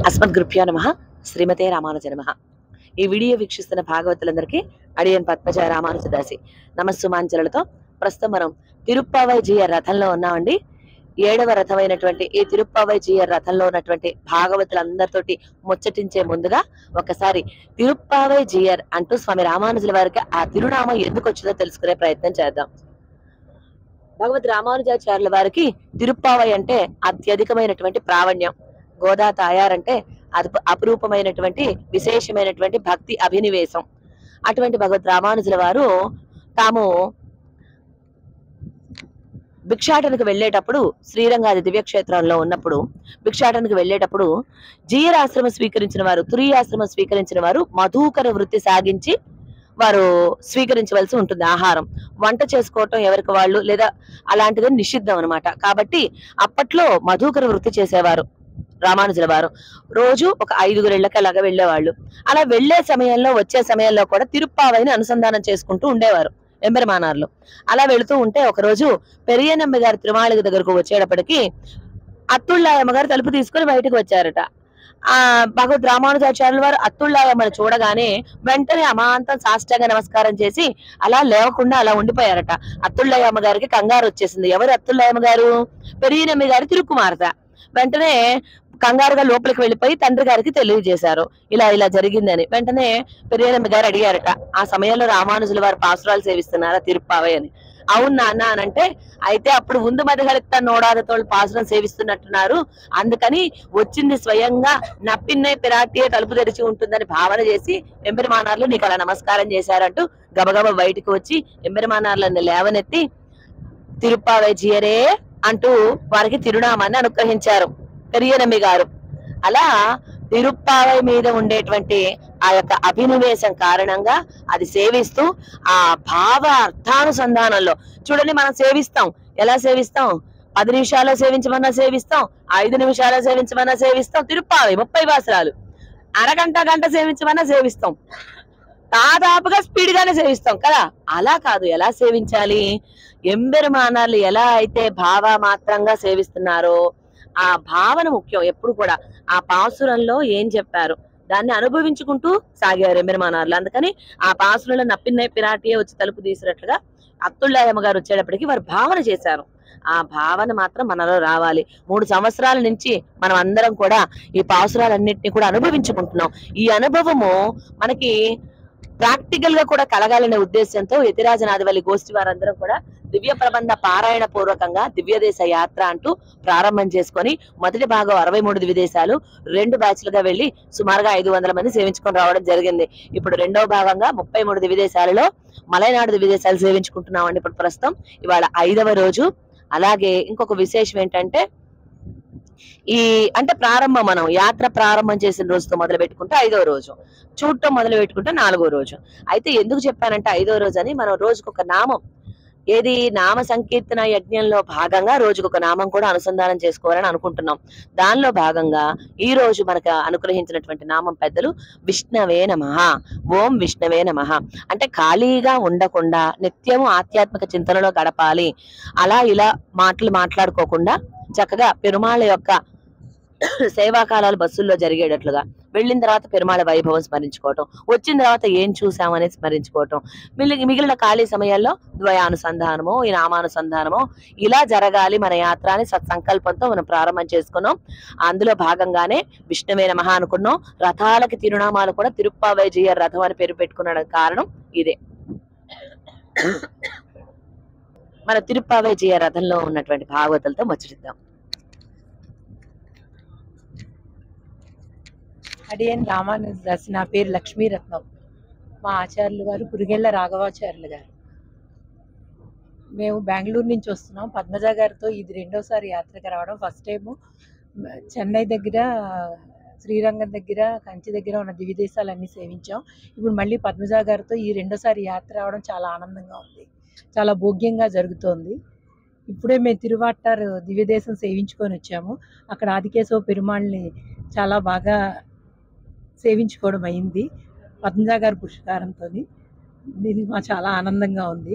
అస్మద్గురుభ్యో నమ శ్రీమతే రామానుజ నమ ఈ వీడియో వీక్షిస్తున్న భాగవతులందరికీ అడియన్ పద్మజ రామానుజదాసి నమస్సుమాంజలతో ప్రస్తుతం మనం తిరుప్పావై జియర్ రథంలో ఉన్నామండి ఏడవ రథమైనటువంటి ఈ తిరుప్పావై జియర్ రథంలో ఉన్నటువంటి భాగవతులందరితోటి ముచ్చటించే ముందుగా ఒకసారి తిరుప్పావై జియర్ అంటూ స్వామి రామానుజుల వారికి ఆ తిరునామం ఎందుకు వచ్చిందో తెలుసుకునే ప్రయత్నం చేద్దాం భగవద్ రామానుజాచార్యుల వారికి తిరుప్పావై అంటే అత్యధికమైనటువంటి ప్రావణ్యం గోదా తాయారంటే అది అపురూపమైనటువంటి విశేషమైనటువంటి భక్తి అభినివేశం అటువంటి భగవద్ రామానుజుల వారు తాము భిక్షాటనకు వెళ్ళేటప్పుడు శ్రీరంగాది దివ్యక్షేత్రంలో ఉన్నప్పుడు భిక్షాటనకు వెళ్ళేటప్పుడు జీయరాశ్రమం స్వీకరించిన వారు తురియాశ్రమం స్వీకరించిన వారు మధుకర వృత్తి సాగించి వారు స్వీకరించవలసి ఉంటుంది ఆహారం వంట చేసుకోవటం ఎవరికి వాళ్ళు లేదా అలాంటిది నిషిద్ధం అన్నమాట కాబట్టి అప్పట్లో మధుకర వృత్తి చేసేవారు రామానుజుల వారు రోజు ఒక ఐదుగురు ఇళ్ళకి అలాగా వెళ్ళేవాళ్ళు అలా వెళ్లే సమయంలో వచ్చే సమయంలో కూడా తిరుప్పావైని అనుసంధానం చేసుకుంటూ ఉండేవారు ఎంబెరమానార్లు అలా వెళుతూ ఉంటే ఒక రోజు పెరియనమ్మ గారి తిరుమాళిక దగ్గరకు వచ్చేటప్పటికి అత్తుళ్ళాయమ్మ గారు తలుపు తీసుకుని బయటకు వచ్చారట ఆ భగవద్ రామానుజాచార్యుల వారు అత్తుళ్ళాయమ్మని చూడగానే వెంటనే అమాంతం సాష్టాంగ నమస్కారం చేసి అలా లేవకుండా అలా ఉండిపోయారట అత్తుళ్ళయ్యమ్మ గారికి కంగారు వచ్చేసింది ఎవరు అత్తుళ్ళయ్యమ్మ గారు పెరియనమ్మ గారి తిరుకుమారత వెంటనే కంగారుగా లోపలికి వెళ్ళిపోయి తండ్రి గారికి తెలియజేశారు ఇలా ఇలా జరిగిందని వెంటనే పెరియనమ్మ గారు అడిగారట ఆ సమయంలో రామానుజుల వారు పాసురాలు సేవిస్తున్నారా తిరుప్పావై అని అవును నాన్న అని అంటే అయితే అప్పుడు ముందు మదగలిత నోడాదతో పాసురం సేవిస్తున్నట్టున్నారు అందుకని వచ్చింది స్వయంగా నప్పిన్నే పిరాటియే తలుపు తెరిచి ఉంటుందని భావన చేసి ఎంబెరమానార్లు నీకు అలా నమస్కారం చేశారంటూ గబగబ బయటికి వచ్చి ఎంబెరమానార్లను లేవనెత్తి తిరుప్పావై జియరే అంటూ వారికి తిరునామాన్ని అనుగ్రహించారు పెరియనమ్మి గారు అలా తిరుప్పావై మీద ఉండేటువంటి ఆ యొక్క అభినివేశం కారణంగా అది సేవిస్తూ ఆ భావ అర్థానుసంధానంలో చూడండి మనం సేవిస్తాం ఎలా సేవిస్తాం పది నిమిషాల్లో సేవించమన్నా సేవిస్తాం ఐదు నిమిషాల్లో సేవించమన్నా సేవిస్తాం తిరుప్పావై ముప్పై వాసరాలు అరగంట గంట సేవించమన్నా సేవిస్తాం దాదాపుగా స్పీడ్ గానే సేవిస్తాం కదా అలా కాదు ఎలా సేవించాలి ఎంబెరుమానాలు ఎలా అయితే భావ మాత్రంగా సేవిస్తున్నారో ఆ భావన ముఖ్యం ఎప్పుడు కూడా ఆ పాసురంలో ఏం చెప్పారు దాన్ని అనుభవించుకుంటూ సాగారు ఎంబెరుమానార్లు అందుకని ఆ పాసురంలో నప్పిన పిరాటియే వచ్చి తలుపు తీసినట్లుగా అత్తుళ్ళాయమ్మ గారు వచ్చేటప్పటికి వారు భావన చేశారు ఆ భావన మాత్రం మనలో రావాలి మూడు సంవత్సరాల నుంచి మనం అందరం కూడా ఈ పాసురాలన్నింటినీ కూడా అనుభవించుకుంటున్నాం ఈ అనుభవము మనకి ప్రాక్టికల్ గా కూడా కలగాలనే ఉద్దేశంతో యతిరాజనాథవల్లి గోష్ఠి వారందరం కూడా దివ్య ప్రబంధ పారాయణ పూర్వకంగా దివ్యదేశ యాత్ర అంటూ ప్రారంభం చేసుకొని మొదటి భాగం అరవై మూడు దివ్యదేశాలు రెండు బ్యాచ్లుగా వెళ్లి సుమారుగా ఐదు వందల మంది సేవించుకొని రావడం జరిగింది ఇప్పుడు రెండవ భాగంగా ముప్పై మూడు దివ్యదేశాలలో మలైనాడు దివ్యదేశాలు సేవించుకుంటున్నామండి ఇప్పుడు ప్రస్తుతం ఇవాళ ఐదవ రోజు అలాగే ఇంకొక విశేషం ఏంటంటే ఈ అంటే ప్రారంభం మనం యాత్ర ప్రారంభం చేసిన రోజుతో మొదలు పెట్టుకుంటే ఐదో రోజు చూడటం మొదలు పెట్టుకుంటే నాలుగో రోజు అయితే ఎందుకు చెప్పానంటే ఐదో రోజు అని మనం రోజుకొక ఒక నామం ఏది నామ సంకీర్తన యజ్ఞంలో భాగంగా రోజుకొక ఒక నామం కూడా అనుసంధానం చేసుకోవాలని అనుకుంటున్నాం దానిలో భాగంగా ఈ రోజు మనకు అనుగ్రహించినటువంటి నామం పెద్దలు విష్ణవే నమ ఓం విష్ణవే నమ అంటే ఖాళీగా ఉండకుండా నిత్యము ఆధ్యాత్మిక చింతనలో గడపాలి అలా ఇలా మాటలు మాట్లాడుకోకుండా చక్కగా పెరుమాళ్ళ యొక్క సేవాకాలాలు బస్సుల్లో జరిగేటట్లుగా వెళ్ళిన తర్వాత పెరుమాళ వైభవం స్మరించుకోవటం వచ్చిన తర్వాత ఏం చూసామనేది స్మరించుకోవటం మిగిలి మిగిలిన ఖాళీ సమయాల్లో ద్వయానుసంధానమో ఈ నామానుసంధానమో ఇలా జరగాలి మన యాత్ర అని సత్సంకల్పంతో మనం ప్రారంభం చేసుకున్నాం అందులో భాగంగానే విష్ణువే నమః అనుకున్నాం రథాలకి తిరునామాలు కూడా తిరుప్పావై జియర్ రథం అని పేరు పెట్టుకున్న కారణం ఇదే మన తిరుప్పావై జియర్ రథంలో ఉన్నటువంటి భాగవతులతో ముచ్చటిద్దాం అడియన్ రామానుజదాస్ నా పేరు లక్ష్మీరత్నం మా ఆచార్యులు గారు పురిగెళ్ళ రాఘవాచార్యులు గారు మేము బెంగళూరు నుంచి వస్తున్నాం పద్మజ గారితో ఇది రెండోసారి యాత్రకు రావడం ఫస్ట్ టైము చెన్నై దగ్గర శ్రీరంగం దగ్గర కంచి దగ్గర ఉన్న దివిదేశాలన్నీ సేవించాం ఇప్పుడు మళ్ళీ పద్మజ గారితో ఈ రెండోసారి యాత్ర రావడం చాలా ఆనందంగా ఉంది చాలా భోగ్యంగా జరుగుతోంది ఇప్పుడే మేము తిరువాటారు దివ్యదేశం సేవించుకొని వచ్చాము అక్కడ ఆదికేశవ పెరుమాళ్ళని చాలా బాగా సేవించుకోవడం అయింది పద్మజ గారి పురస్కారంతో దీనికి మా చాలా ఆనందంగా ఉంది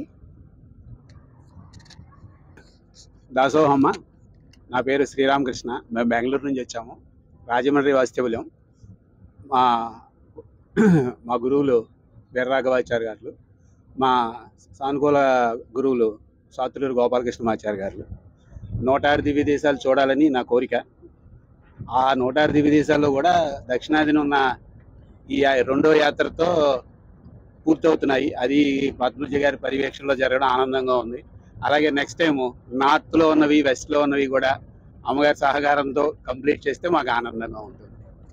దాసోహమ్మ నా పేరు శ్రీరామకృష్ణ మేము బెంగళూరు నుంచి వచ్చాము రాజమండ్రి వాస్తవ్యం మా మా గురువులు వీరరాఘవాచార్య గారు మా సానుకూల గురువులు సాతులూరు గోపాలకృష్ణమాచార్య గారు నూట ఆరు దివ్య దేశాలు చూడాలని నా కోరిక ఆ నూట ఆరు దివ్య దేశాల్లో కూడా దక్షిణాదిన ఉన్న ఈ రెండో యాత్రతో పూర్తవుతున్నాయి అది పద్మజ గారి పర్యవేక్షణలో జరగడం ఆనందంగా ఉంది అలాగే నెక్స్ట్ టైం నార్త్లో ఉన్నవి వెస్ట్లో ఉన్నవి కూడా అమ్మగారి సహకారంతో కంప్లీట్ చేస్తే మాకు ఆనందంగా ఉంటుంది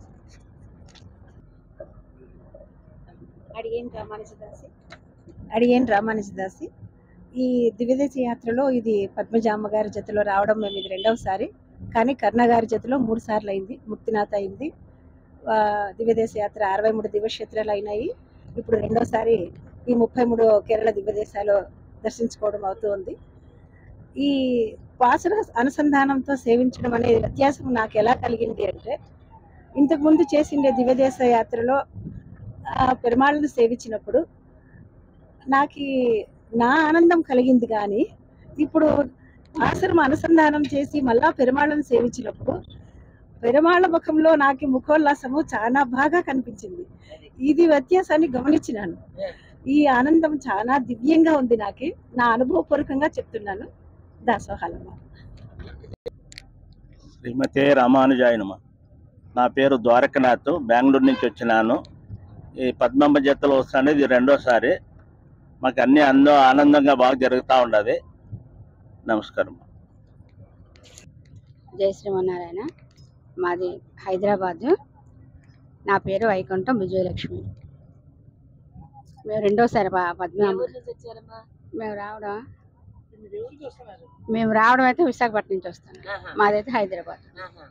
అడిగేన్ రామానుజదాసి అడిగేన్ రామానుజదాసి ఈ దివ్యదేశ యాత్రలో ఇది పద్మజామ్మ గారి జతలో రావడం మేము ఇది రెండవసారి కానీ కర్ణ గారి జతలో మూడు సార్లు అయింది ముక్తినాథ్ అయింది ఆ, దివ్యదేశ యాత్ర అరవై మూడు దివ్యక్షేత్రాలు అయినాయి ఇప్పుడు రెండోసారి ఈ ముప్పై మూడు కేరళ దివ్యదేశాలు దర్శించుకోవడం అవుతుంది ఈ వాసన అనుసంధానంతో సేవించడం అనే వ్యత్యాసం నాకు ఎలా కలిగింది అంటే ఇంతకుముందు చేసిండే దివ్యదేశ యాత్రలో ఆ పెరుమాళ్ళను సేవించినప్పుడు నాకు ఈ- నా ఆనందం కలిగింది కానీ ఇప్పుడు ఆశ్రమ అనుసంధానం చేసి మళ్ళా పెరుమాళ్ళను సేవించినప్పుడు పెరుమాళ్ళ ముఖంలో నాకు ఈ ముఖోల్లాసము చాలా బాగా కనిపించింది ఇది వ్యత్యాసాన్ని గమనించినాను ఈ ఆనందం చాలా దివ్యంగా ఉంది నాకు నా అనుభవపూర్వకంగా చెప్తున్నాను దాసోహాలమ్మ శ్రీమతే రామానుజాయనమ నా పేరు ద్వారకనాథ్ బెంగళూరు నుంచి వచ్చినాను ఈ పద్మమ్మ జతలు వస్తుంది ఇది రెండోసారి మాకు అన్ని అందో ఆనందంగా బాగా జరుగుతూ ఉండదు నమస్కారం జై శ్రీమన్నారాయణ మాది హైదరాబాద్ నా పేరు వైకుంఠం విజయలక్ష్మి మేము రెండోసారి ప- పద్మనాభ మేము రావడం మేము రావడం అయితే విశాఖపట్నం నుంచి వస్తాం మాదైతే హైదరాబాద్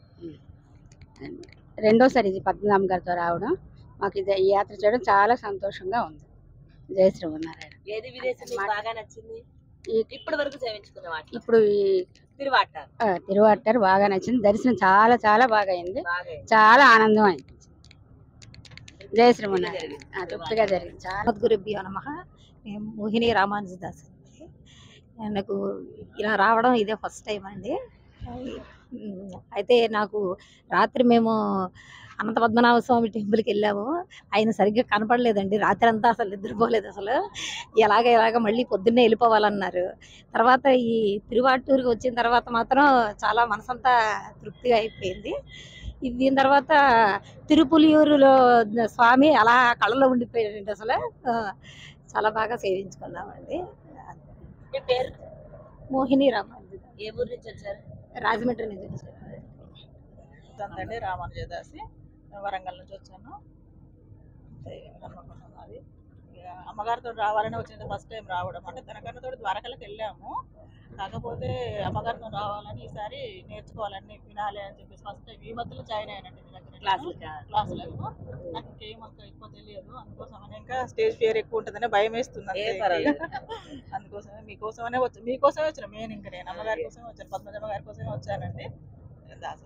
రెండోసారి ఇది పద్మనాభం గారితో రావడం మాకు ఇది ఈ యాత్ర చేయడం చాలా సంతోషంగా ఉంది జై శ్రీమన్నారాయణ ఏది విదేశం మీకు బాగా నచ్చింది ఈ- ఇప్పటి వరకు సేవించుకున్న వాటి ఇప్పుడు ఈ తిరువాట ఆ, తిరువాటారు బాగా నచ్చింది దర్శనం చాలా చాలా బాగా అయింది బాగా చాలా ఆనందం అనిపించింది జై శ్రీమన్నారాయణ ఆ, తృప్తిగా జరిగింది చాలా మద్గురుభ్యో నమ నేను మోహిని రామానుజదాస్ అండి నాకు ఇలా రావడం ఇదే ఫస్ట్ టైం అండి ఉమ్, అయితే నాకు రాత్రి మేము అనంత పద్మనాభ స్వామి టెంపుల్కి వెళ్ళాము ఆయన సరిగ్గా కనపడలేదండి రాత్రి అంతా అసలు నిద్రపోలేదు అసలు ఎలాగ ఎలాగ మళ్ళీ పొద్దున్నే వెళ్ళిపోవాలన్నారు తర్వాత ఈ తిరువాటూరుకి వచ్చిన తర్వాత మాత్రం చాలా మనసంతా తృప్తిగా అయిపోయింది ఇది దీని తర్వాత తిరుపులియూరులో స్వామి అలా కళ్ళలో ఉండిపోయాడండి అసలు ఆ, చాలా బాగా సేవించుకున్నామండి మీ పేరు మోహిని రామానుజ ఏ ఊరు నుంచి వచ్చారు రాజమండ్రి నుంచి వచ్చారు. అండి రామానుజదాసి నేను వరంగల్ నుంచి వచ్చాను అంతే, హన్మకొండ మాది ఇక అమ్మగారితో రావాలని వచ్చింది ఫస్ట్ టైం రావడం అంటే తనకన్నతో ద్వారకలకు వెళ్ళాము కాకపోతే అమ్మగారితో రావాలని ఈసారి నేర్చుకోవాలని వినాలి అని చెప్పేసి ఫస్ట్ టైం ఈ మధ్యలో జాయిన్ అయినట్టు మీ దగ్గర క్లాసులకా? క్లాసులకు నాకు ఇంకేం అంత ఎక్కువ తెలియదు అందుకోసమని ఇంకా స్టేజ్ ఫియర్ ఎక్కువ ఉంటుందని భయం వేస్తుంది అంతే ఏ ఇంకా. పర్వాలేదు. అందుకోసమే మీకోసమనే వచ్చాను మీకోసమే వచ్చాను మెయిన్ ఇంకా నేను అమ్మగారి కోసమే వచ్చాను పద్మజమ్మ గారి కోసమే వచ్చానండి దాసు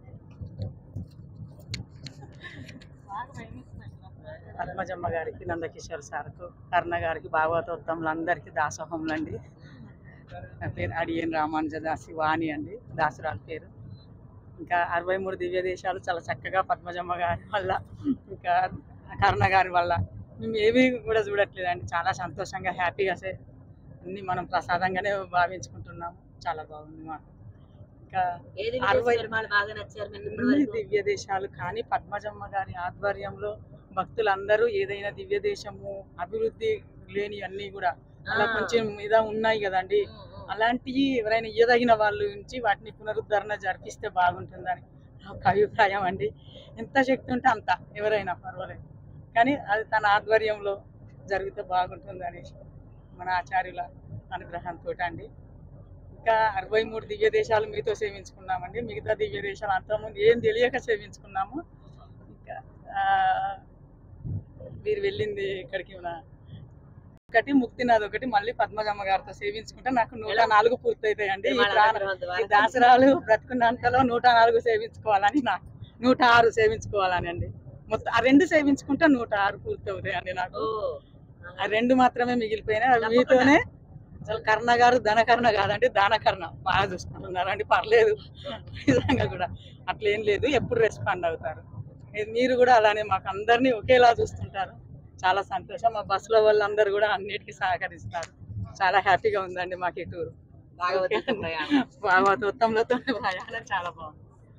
బాగా భయమేస్తుంది అసలు. పద్మజమ్మ గారికి నందకిషోర్ సార్కు కర్ణ గారికి భాగవతోత్తములందరికీ దాసోహంలండి నా పేరు అడియన్ రామానుజదాసి వాణి అండి దాసురాల పేరు ఇంకా అరవై మూడు దివ్య దేశాలు చాలా చక్కగా పద్మజమ్మ గారి వల్ల ఇంకా కర్ణ గారి వల్ల మేము ఏమీ కూడా చూడట్లేదండి చాలా సంతోషంగా హ్యాపీగా సే అన్ని మనం ప్రసాదంగానే భావించుకుంటున్నాము చాలా బాగుంది మాకు ఇంకా ఏది అరవై- విదేశీ పెరుమాళ్ బాగా నచ్చారు మీకు ఇప్పటి అన్ని వరకు? దివ్య దేశాలు కానీ పద్మజమ్మ గారి ఆధ్వర్యంలో భక్తులందరూ ఏదైనా దివ్య దేశము అభివృద్ధి లేని అన్ని కూడా అలా ఆ. కొంచెం మీద ఉన్నాయి కదండి ఉమ్, ఉమ్. అలాంటివి ఎవరైనా ఇయ్యదగిన వాళ్ళ నుంచి వాటిని పునరుద్ధరణ జరిపిస్తే బాగుంటుందని ఒక అభిప్రాయం అండి ఎంత శక్తి ఉంటే అంత ఎవరైనా పర్వాలేదు కానీ అది తన ఆధ్వర్యంలో జరిగితే బాగుంటుందని మన ఆచార్యుల అనుగ్రహంతో అండి ఇంకా అరవై మూడు దివ్య దేశాలు మీతో సేవించుకున్నామండి మిగతా దివ్య దేశాలు అంతకుముందు ఏం తెలియక సేవించుకున్నాము ఇంకా ఆ, మీరు వెళ్ళింది ఇక్కడికి మన ఒకటి ముక్తినాథ్ ఒకటి మళ్ళీ పద్మజమ్మ గారితో సేవించుకుంటే నాకు నూట నాలుగు పూర్తయితాయండి ఈ పెరుమాళ్ ప్రాణ- తర్వాత ఈ ద్వారకా. దాసరాలు బ్రతుకున్నంతలో నూట నాలుగు సేవించుకోవాలని నా నూట ఆరు సేవించుకోవాలని అండి మొత్తం ఆ రెండు సేవించుకుంటే నూట ఆరు పూర్తి అవుతాయండి నాకు ఓ. ఆ రెండు మాత్రమే మిగిలిపోయినాయి అవి తప్పకుండా. మీతోనే అసలు కర్ణ గారు ధనకర్ణ కాదంటే దానకర్ణ బాగా చూసుకుంటున్నారు అంటే పర్లేదు నిజంగా కూడా అట్లా ఏం లేదు ఎప్పుడు రెస్పాండ్ అవుతారు ఇది మీరు కూడా అలానే మాకు అందరినీ ఒకేలా చూస్తుంటారు చాలా సంతోషం మా బస్సులో వాళ్ళందరూ కూడా అన్నిటికీ సహకరిస్తారు చాలా హ్యాపీగా ఉందండి మాకు ఈ టూర్ భాగవతంతో ప్రయాణం. భాగవతోత్తంలతో ప్రయాణం చాలా బాగుంది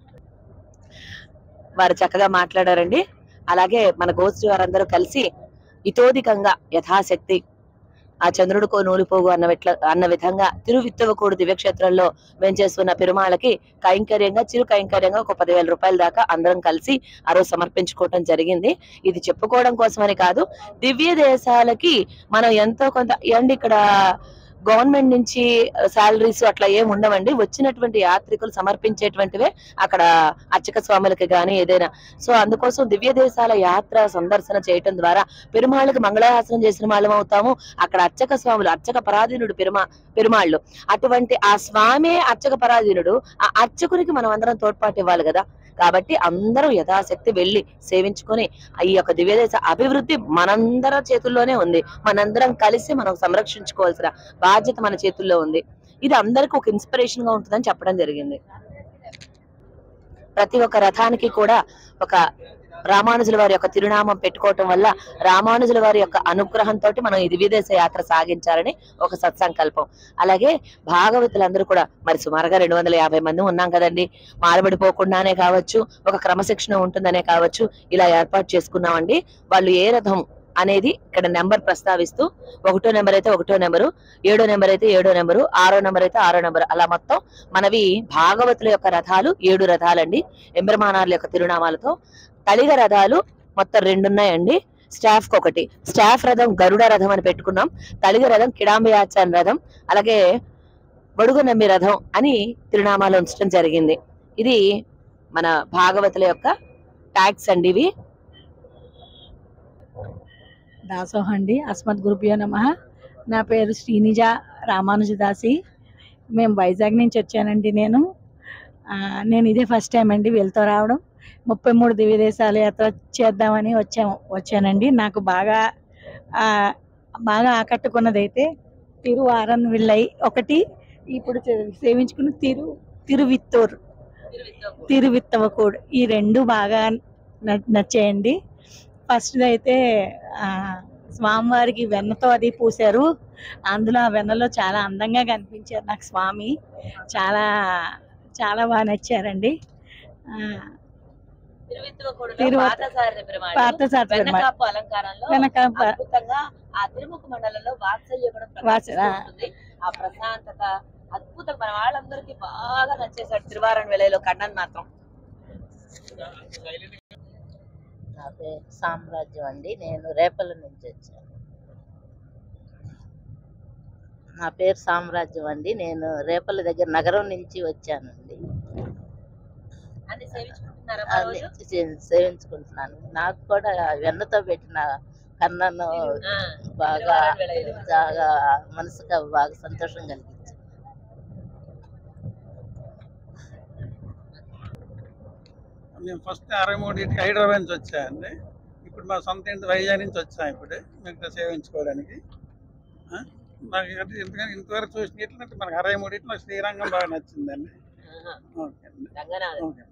వారు చక్కగా మాట్లాడారండి అలాగే మన గోష్ఠి వారందరూ కలిసి ఇతోధికంగా యథాశక్తి ఆ చంద్రుడికో నూలిపోగు అన్న విట్ల అన్న విధంగా తిరువిత్తవకూడు దివ్యక్షేత్రంలో వెంచేస్తున్న పెరుమాళకి కైంకర్యంగా చిరు కైంకర్యంగా ఒక పదివేల రూపాయల దాకా అందరం కలిసి ఆ రోజు సమర్పించుకోవటం జరిగింది ఇది చెప్పుకోవడం కోసమని కాదు దివ్య దేశాలకి మనం ఎంతో కొంత అండి ఇక్కడ గవర్నమెంట్ నుంచి శాలరీస్ అట్లా ఏం ఉండవండి వచ్చినటువంటి యాత్రికులు సమర్పించేటువంటివే అక్కడ అర్చక స్వాములకి గాని ఏదైనా సో అందుకోసం దివ్య దేశాల యాత్ర సందర్శన చేయటం ద్వారా పెరుమాళ్ళకి మంగళాశాసనం చేసిన వాళ్ళం అవుతాము అక్కడ అర్చక స్వాములు అర్చక పరాధీనుడు పెరుమా పెరుమాళ్ళు అటువంటి ఆ స్వామే అర్చక పరాధీనుడు ఆ అర్చకునికి మనం అందరం తోడ్పాటు ఇవ్వాలి కదా కాబట్టి అందరూ యథాశక్తి వెళ్ళి సేవించుకొని ఈ యొక్క దివ్యదేశ అభివృద్ధి మనందరం చేతుల్లోనే ఉంది మనందరం కలిసి మనం సంరక్షించుకోవాల్సిన బాధ్యత మన చేతుల్లో ఉంది ఇది అందరికి ఒక ఇన్స్పిరేషన్ గా ఉంటుందని చెప్పడం జరిగింది ప్రతి ఒక్క రథానికి కూడా ఒక రామానుజుల వారి యొక్క తిరునామం పెట్టుకోవటం వల్ల రామానుజుల వారి యొక్క అనుగ్రహంతో మనం ఈ విదేశ యాత్ర సాగించాలని ఒక సత్సంకల్పం అలాగే భాగవతులందరూ కూడా మరి సుమారుగా రెండు వందల యాభై మంది ఉన్నాం కదండి మారబడిపోకుండానే కావచ్చు ఒక క్రమశిక్షణ ఉంటుందనే కావచ్చు ఇలా ఏర్పాటు చేసుకున్నామండి వాళ్ళు ఏ రథం అనేది ఇక్కడ నెంబర్ ప్రస్తావిస్తూ ఒకటో నెంబర్ అయితే ఒకటో నెంబరు ఏడో నెంబర్ అయితే ఏడో నెంబరు ఆరో నెంబర్ అయితే ఆరో నెంబర్ అలా మొత్తం మనవి భాగవతుల యొక్క రథాలు ఏడు రథాలండి ఎంబ్రమానార్ల యొక్క తిరునామాలతో తలిగ రథాలు మొత్తం రెండు ఉన్నాయండి స్టాఫ్ కి ఒకటి స్టాఫ్ రథం గరుడ రథం అని పెట్టుకున్నాం తలిగ రథం కిడాంబయాచాన్ రథం అలాగే బడుగు నమ్మి రథం అని తిరునామాలు ఉంచడం జరిగింది ఇది మన భాగవతుల యొక్క ట్యాక్స్ అండి ఇవి దాసోహండి అస్మద్ గురుభ్యో నమ నా పేరు శ్రీనిజ రామానుజదాసి మేము వైజాగ్ నుంచి వచ్చానండి నేను ఆ, నేను ఇదే ఫస్ట్ టైం అండి వెళ్తూ రావడం ముప్పై మూడు దివ్య దేశాల యాత్ర చేద్దామని వచ్చాము వచ్చానండి నాకు బాగా ఆ, బాగా ఆకట్టుకున్నది అయితే తిరు ఆరన్ విల్లై ఒకటి ఇప్పుడు చే- సేవించుకున్న తిరు తిరువిత్తూర్ తిరువిత్తవకూడు ఈ రెండు బాగా న- నచ్చాయండి ఫస్ట్ అయితే ఆ, స్వామివారికి వెన్నతో అది పూసారు అందులో ఆ వెన్నలో చాలా అందంగా కనిపించారు నాకు స్వామి చాలా చాలా బాగా నచ్చారండి ఆ, తిరువత్త- పార్థసారథి పెరుమాళ్. వెనకాపు అలంకారంలో వెనక ప- అద్భుతంగా ఆ తిరుముఖ మండలంలో వాత్సల్య కూడా వాత్స- ఆ. ప్రకాశిస్తూ ఉంటుంది. ఆ ప్రశాంతత అద్భుతం మన వాళ్ళందరికీ బాగా నచ్చేసాడు తిరువారం వేళలో కన్నన్ మాత్రం నా పేరు సామ్రాజ్యం అండి నేను రేపల నుంచి వచ్చాను నా పేరు సామ్రాజ్యం అండి నేను రేపల దగ్గర నగరం నుంచి వచ్చానండి అన్ని సేవించుకుంటున్నారా అన్ని సే- సేవించుకుంటున్నాను నాకు కూడా వెన్నతో పెట్టిన కన్నను బాగా బాగా మనసుకు బాగా సంతోషం కలిగించింది మేము ఫస్ట్ అరవై మూడింటికి హైదరాబాద్ నుంచి వచ్చాయండి ఇప్పుడు మా సొంత ఇంటి వైజాగ్ నుంచి వచ్చాం ఇప్పుడు మీకు సేవించుకోవడానికి ఆ? నాకు అంటే ఎందుకంటే ఇంతవరకు చూసిన ఎట్లంటే మనకు అరవై మూడింటి నాకు శ్రీరంగం బాగా నచ్చిందండి ఓకే అండి రంగనాథ్ ఓకే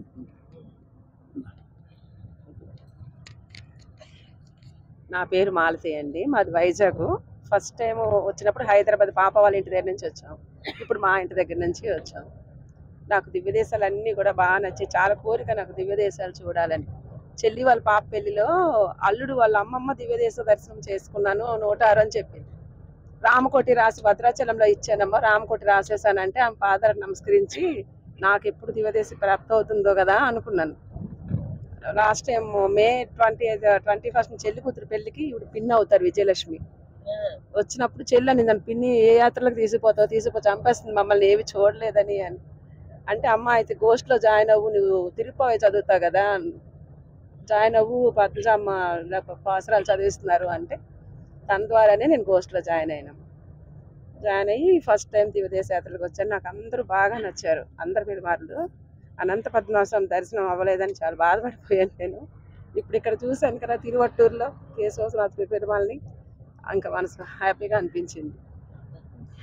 నా పేరు మాలతి అండి మాది వైజాగ్ ఫస్ట్ టైం వచ్చినప్పుడు హైదరాబాద్ పాప వాళ్ళ ఇంటి దగ్గర నుంచి వచ్చాం ఇప్పుడు మా ఇంటి దగ్గర నుంచి వచ్చాం నాకు దివ్య దేశాలు అన్నీ కూడా బాగా నచ్చాయి చాలా కోరిక నాకు దివ్య దేశాలు చూడాలని చెల్లి వాళ్ళ పాప పెళ్లిలో అల్లుడు వాళ్ళ అమ్మమ్మ దివ్య దేశ దర్శనం చేసుకున్నాను నూట ఆరు అని చెప్పింది రామకోటి రాసి భద్రాచలంలో ఇచ్చానమ్మా రామకోటి రాసేసానంటే ఆమె ఫాదర్ నమస్కరించి నాకు ఎప్పుడు దివ్యదేశ ప్రాప్తి అవుతుందో కదా అనుకున్నాను last time May twenty twenty first చెల్లి కూతురు పెళ్లికి ఇప్పుడు పిన్ అవుతారు విజయలక్ష్మి వచ్చినప్పుడు చెల్లి అని నన్ను పిన్ని ఏ యాత్రలకు తీసుకుపోతావు తీసుకుపో చంపేస్తుంది మమ్మల్ని ఏవి చూడలేదని అని అంటే అమ్మ అయితే గోష్ట్లో జాయిన్ అవ్వు నువ్వు తిరుపతి చదువుతావు కదా జాయిన్ అవ్వు పద్మజమ్మ పాసరాలు చదివిస్తున్నారు అంటే తన ద్వారానే నేను గోష్ట్లో జాయిన్ అయినా జాయిన్ అయ్యి ఫస్ట్ టైం దివదేశ యాత్రలకు వచ్చాను నాకు అందరూ బాగా నచ్చారు అందరి పెరుమారులు అనంత పద్మాసం దర్శనం అవ్వలేదని చాలా బాధపడిపోయాను నేను ఇప్పుడు ఇక్కడ చూశాను కదా తిరువట్టూరులో కేశవనాథ్ పెరుమాల్ని ఇంకా మనసు హ్యాపీగా అనిపించింది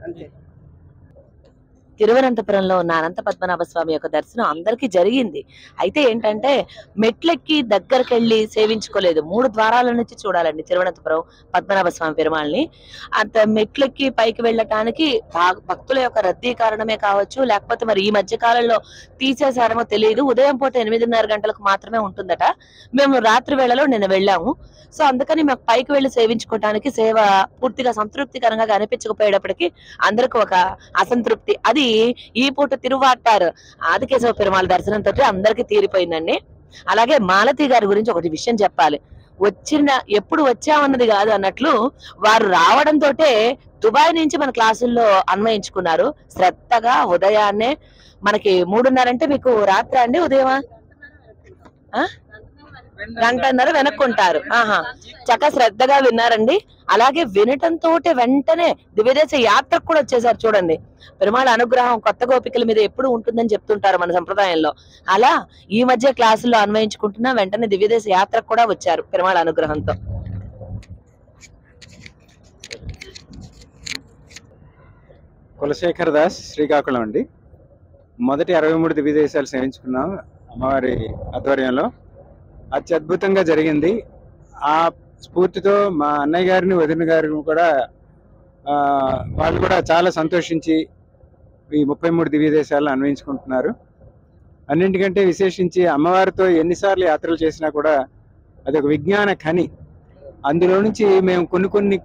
అంతే తిరువనంతపురంలో ఉన్న అనంత పద్మనాభ స్వామి యొక్క దర్శనం అందరికీ జరిగింది అయితే ఏంటంటే మెట్లెక్కి దగ్గరికి వెళ్ళి సేవించుకోలేదు మూడు ద్వారాల నుంచి చూడాలండి తిరువనంతపురం పద్మనాభ స్వామి పెరుమాళ్ళని అంత మెట్లెక్కి పైకి వెళ్ళటానికి భా- భక్తుల యొక్క రద్దీ కారణమే కావచ్చు లేకపోతే మరి ఈ మధ్య కాలంలో తీసేశారేమో తెలియదు ఉదయం పూట ఎనిమిదిన్నర గంటలకు మాత్రమే ఉంటుందట మేము రాత్రి వేళలో నిన్న వెళ్ళాము సో అందుకని మాకు పైకి వెళ్ళి సేవించుకోవటానికి సేవ పూర్తిగా సంతృప్తికరంగా కనిపించకపోయేటప్పటికి అందరికి ఒక అసంతృప్తి అది ఈ పూట తిరువాటారు ఆదికేశవ పెరుమాళ దర్శనంతో అందరికి తీరిపోయిందండి అలాగే మాలతి గారి గురించి ఒకటి విషయం చెప్పాలి వచ్చిన ఎప్పుడు వచ్చామన్నది కాదు అన్నట్లు వారు రావడంతో దుబాయ్ నుంచి మన క్లాసుల్లో అన్వయించుకున్నారు శ్రద్ధగా ఉదయాన్నే మనకి మూడున్నర అంటే మీకు రాత్రి అండి ఉదయమా ఆ? గంటన్నర వెనక్కుంటారు ఆహా చక్కగా శ్రద్ధగా విన్నారండి అలాగే వినటంతో వెంటనే దివ్యదేశ యాత్రకు కూడా వచ్చేసారు చూడండి పెరుమాళ అనుగ్రహం కొత్త గోపికల మీద ఎప్పుడు ఉంటుందని చెప్తుంటారు మన సంప్రదాయంలో అలా ఈ మధ్య క్లాసుల్లో అన్వయించుకుంటున్నా వెంటనే దివ్యదేశ యాత్రకు కూడా వచ్చారు పెరుమాళ అనుగ్రహంతో కులశేఖర్ దాస్ శ్రీకాకుళం అండి మొదటి అరవై మూడు దివ్యదేశాలు సేవించుకున్నాం అమ్మవారి ఆధ్వర్యంలో అత్యద్భుతంగా జరిగింది ఆ స్ఫూర్తితో మా అన్నయ్య గారిని వదిన గారిని కూడా ఆ, వాళ్ళు కూడా చాలా సంతోషించి ఈ ముప్పై మూడు దివ్యదేశాలను అన్వయించుకుంటున్నారు అన్నింటికంటే విశేషించి అమ్మవారితో ఎన్నిసార్లు యాత్రలు చేసినా కూడా అది ఒక విజ్ఞాన ఖని అందులో నుంచి మేము కొన్ని కొన్ని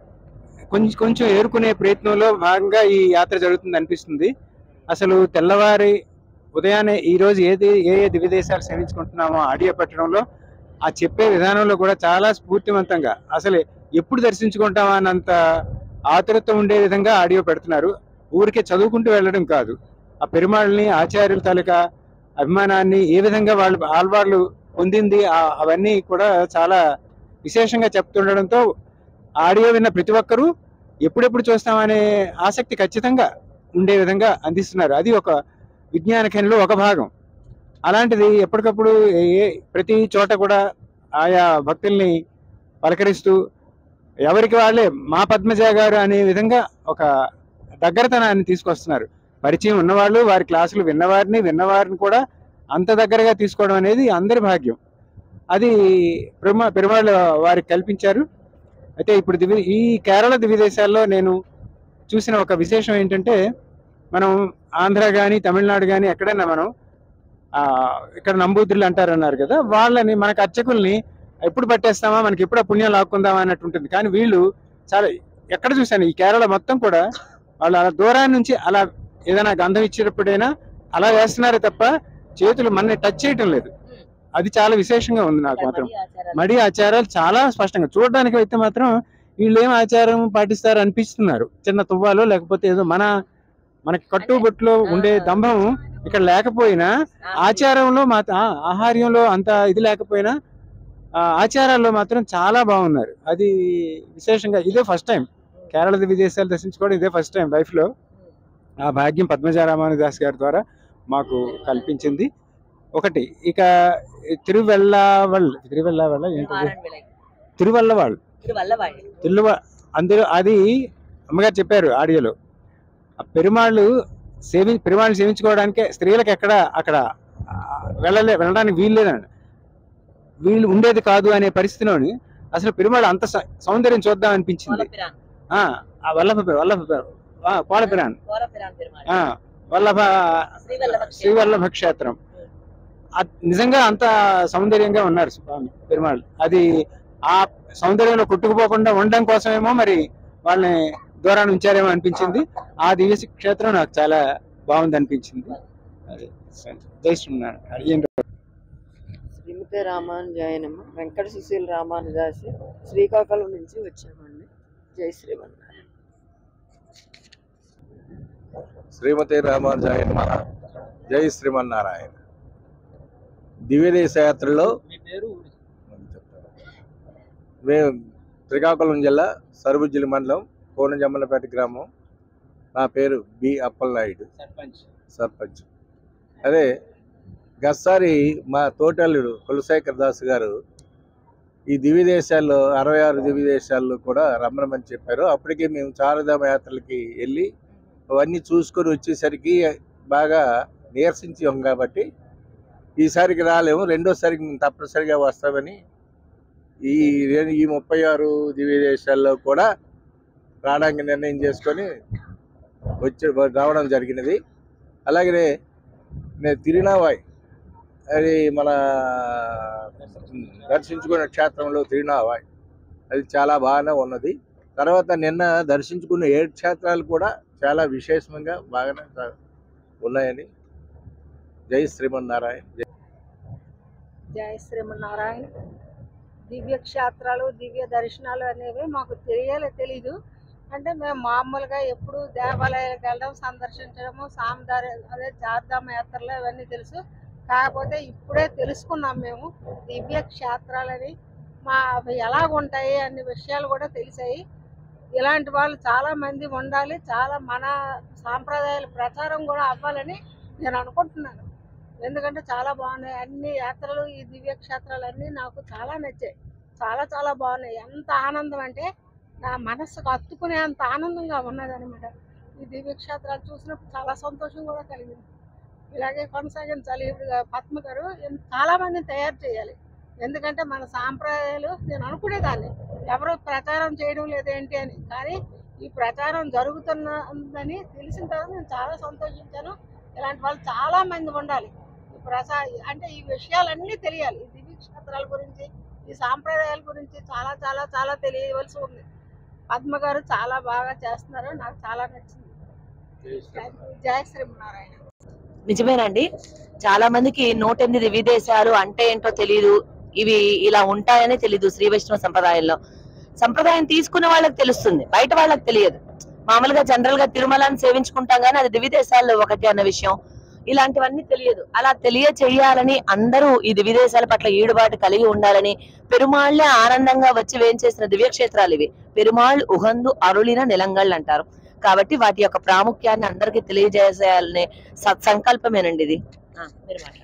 కొంచెం కొంచెం ఏరుకునే ప్రయత్నంలో భాగంగా ఈ యాత్ర జరుగుతుంది అనిపిస్తుంది అసలు తెల్లవారి ఉదయాన్నే ఈ రోజు ఏది ఏ ఏ దివ్యదేశాలు సేవించుకుంటున్నామో ఆడియో పెట్టడంలో ఆ చెప్పే విధానంలో కూడా చాలా స్ఫూర్తివంతంగా అసలు ఎప్పుడు దర్శించుకుంటామా అన్నంత ఆతురత ఉండే విధంగా ఆడియో పెడుతున్నారు ఊరికే చదువుకుంటూ వెళ్ళడం కాదు ఆ పెరుమాళ్ళని ఆచార్యుల తాలూకా అభిమానాన్ని ఏ విధంగా వాళ్ళు ఆల్వాళ్ళు పొందింది ఆ- అవన్నీ కూడా చాలా విశేషంగా చెప్తుండడంతో ఆడియో విన్న ప్రతి ఒక్కరూ ఎప్పుడెప్పుడు చూస్తామనే ఆసక్తి ఖచ్చితంగా ఉండే విధంగా అందిస్తున్నారు అది ఒక విజ్ఞాన ఖనిలో ఒక భాగం అలాంటిది ఎప్పటికప్పుడు ఏ- ఏ ప్రతి చోట కూడా ఆయా భక్తుల్ని పలకరిస్తూ ఎవరికి వాళ్ళే మా పద్మజ గారు అనే విధంగా ఒక దగ్గరతనాన్ని తీసుకొస్తున్నారు పరిచయం ఉన్నవాళ్ళు వారి క్లాసులు విన్నవారిని విన్నవారిని కూడా అంత దగ్గరగా తీసుకోవడం అనేది అందరి భాగ్యం అది పెరుమ పెరుమాళ్ళు వారికి కల్పించారు అయితే ఇప్పుడు దివ్య ఈ కేరళ దివ్యదేశాల్లో నేను చూసిన ఒక విశేషం ఏంటంటే మనం ఆంధ్ర కానీ తమిళనాడు కానీ ఎక్కడైనా మనం ఆ, ఇక్కడ నంబూద్రులు అంటారు అన్నారు కదా వాళ్ళని మనకు అర్చకుల్ని ఎప్పుడు పట్టేస్తామా మనకి ఎప్పుడు ఆ పుణ్యం లాక్కుందామా అన్నట్టు ఉంటుంది కానీ వీళ్ళు చాలా ఎక్కడ చూశాను ఈ కేరళ మొత్తం కూడా వాళ్ళు అలా దూరాన్ని నుంచి అలా ఏదైనా గంధం ఇచ్చేటప్పుడైనా అలా వేస్తున్నారే తప్ప చేతులు మనని టచ్ చేయటం లేదు అది చాలా విశేషంగా ఉంది నాకు మాత్రం మడి ఆచారాలు చాలా స్పష్టంగా చూడడానికి అయితే మాత్రం వీళ్ళు ఏం ఆచారం పాటిస్తారు అనిపిస్తున్నారు చిన్న తువ్వాలో లేకపోతే ఏదో మన మనకి కట్టుబొట్టులో ఉండే దంభం ఇక్కడ లేకపోయినా ఆచారంలో మాత్రం ఆహార్యంలో అంత ఇది లేకపోయినా ఆ, ఆచారాల్లో మాత్రం చాలా బాగున్నారు అది విశేషంగా ఇదే ఫస్ట్ టైం కేరళ విదేశాలు దర్శించుకోవడం ఇదే ఫస్ట్ టైం లైఫ్లో ఆ భాగ్యం పద్మజ రామానుదాస్ గారి ద్వారా మాకు కల్పించింది ఒకటి ఇక తిరువెల్లవల్ తిరువెల్లవల్ ఏంటది తిరువల్లవాళ్ళు తిరువ అందులో అది అమ్మగారు చెప్పారు ఆడియోలో ఆ పెరుమాళ్ళు సేవి పెరుమాళ్ళు సేవించుకోవడానికే స్త్రీలకు ఎక్కడ అక్కడ ఆ, వెళ్ళలే వెళ్ళడానికి వీలు లేదండి వీళ్ళు ఉండేది కాదు అనే పరిస్థితిలోని అసలు పెరుమాళ్ళు అంత స- సౌందర్యం చూద్దాం అనిపించింది ఆ, ఆ వల్లభ వల్లభ ఆ, కోలపిరాన్ ఆ, వల్లభ శ్రీవల్లభ క్షేత్రం అ- నిజంగా అంత సౌందర్యంగా ఉన్నారు స్వామి పెరుమాళ్ళు అది ఆ సౌందర్యంలో కొట్టుకుపోకుండా ఉండడం కోసమేమో మరి వాళ్ళని దూరాన్ని ఉంచారేమో అనిపించింది ఆ దివ్య క్షేత్రం నాకు చాలా బాగుంది అనిపించింది అది జై శ్రీనారాయణ అడిగేంటి శ్రీమతి రామానుజాయనమ్మ వెంకట సుశీల్ రామానుజాసి శ్రీకాకుళం నుంచి వచ్చామండి జై శ్రీమన్నారాయణ శ్రీమతి రామానుజాయ నమః జై శ్రీమన్నారాయణ దివ్యదేశ యాత్రలో మేము శ్రీకాకుళం జిల్లా సరుబుజ్జిలి మండలం కోనజమ్మలపేట గ్రామం నా పేరు బి అప్పలనాయుడు సర్పంచ్ సర్పంచ్ అదే గతసారి మా తోటల్లుడు కులశేఖర్ దాస్ గారు ఈ దివ్య దేశాల్లో అరవై ఆరు దివ్య దేశాల్లో కూడా రమ్మనమని చెప్పారు అప్పటికే మేము చారుధామ యాత్రలకి వెళ్ళి అవన్నీ చూసుకొని వచ్చేసరికి బాగా నీరసించాం కాబట్టి ఈసారికి రాలేము రెండోసారికి మేము తప్పనిసరిగా వస్తామని ఈ రే- ఈ ముప్పై ఆరు దివ్య దేశాల్లో కూడా రావడానికి నిర్ణయం చేసుకొని వచ్చి రావడం జరిగినది అలాగే నేను తిరునావాయ్ అది మన దర్శించుకున్న క్షేత్రంలో తిరునావాయ్ అది చాలా బాగానే ఉన్నది తర్వాత నిన్న దర్శించుకున్న ఏడు క్షేత్రాలు కూడా చాలా విశేషంగా బాగానే స- ఉన్నాయని జై శ్రీమన్నారాయణ జై జయ శ్రీమన్నారాయణ దివ్య క్షేత్రాలు దివ్య దర్శనాలు అనేవి మాకు తెలియాలి తెలీదు అంటే మేము మామూలుగా ఎప్పుడు దేవాలయాలకు వెళ్ళడం సందర్శించడము సామదారి అదే చార్ధామ యాత్రలు అవన్నీ తెలుసు కాకపోతే ఇప్పుడే తెలుసుకున్నాం మేము దివ్య క్షేత్రాలని మా అవి ఎలాగుంటాయి అన్ని విషయాలు కూడా తెలిసాయి ఇలాంటి వాళ్ళు చాలా మంది ఉండాలి చాలా మన సాంప్రదాయాల ప్రచారం కూడా అవ్వాలని నేను అనుకుంటున్నాను ఎందుకంటే చాలా బాగున్నాయి అన్ని యాత్రలు ఈ దివ్య క్షేత్రాలు అన్నీ నాకు చాలా నచ్చాయి చాలా చాలా బాగున్నాయి ఎంత ఆనందం అంటే నా మనస్సుకు హత్తుకునే అంత ఆనందంగా ఉన్నదన్నమాట ఈ దివ్య క్షేత్రాలు చూసినప్పుడు చాలా సంతోషం కూడా కలిగింది ఇలాగే కొనసాగించాలి ఇప్పుడు పద్మ గారు ఎన్- చాలా మందిని తయారు చేయాలి ఎందుకంటే మన సాంప్రదాయాలు నేను అనుకునేదాన్ని ఎవరు ప్రచారం చేయడం లేదేంటి అని కానీ ఈ ప్రచారం జరుగుతున్నదని తెలిసిన తర్వాత నేను చాలా సంతోషించాను ఇలాంటి వాళ్ళు చాలా మంది ఉండాలి ఈ ప్రసా అంటే ఈ విషయాలన్నీ తెలియాలి ఈ దివ్య క్షేత్రాల గురించి ఈ సాంప్రదాయాల గురించి చాలా చాలా చాలా తెలియవలసి ఉంది పద్మ గారు చాలా బాగా చేస్తున్నారు నాకు చాలా నచ్చింది జయ శ్రీమన్నారాయణ నిజమేనండి చాలా మందికి నూట ఎనిమిది విదేశాలు అంటే ఏంటో తెలియదు ఇవి ఇలా ఉంటాయని తెలియదు శ్రీ వైష్ణవ సంప్రదాయంలో సంప్రదాయం తీసుకున్న వాళ్ళకి తెలుస్తుంది బయట వాళ్ళకి తెలియదు మామూలుగా జనరల్ గా తిరుమలని సేవించుకుంటాం కానీ అది దివిదేశాల్లో ఒకటి అన్న విషయం ఇలాంటివన్నీ తెలియదు అలా తెలియచేయాలని అందరూ ఈ దివిదేశాల పట్ల ఈడుబాటు కలిగి ఉండాలని పెరుమాళ్లే ఆనందంగా వచ్చి వేంచేసిన దివ్యక్షేత్రాలు ఇవి పెరుమాళ్ ఉగందు అరుళిన నిలంగళ్ళు అంటారు కాబట్టి వాటి యొక్క ప్రాముఖ్యాన్ని అందరికీ తెలియజేయాలనే సత్సంకల్పమేనండి ఇది ఆ, మీరు మాట్లాడండి.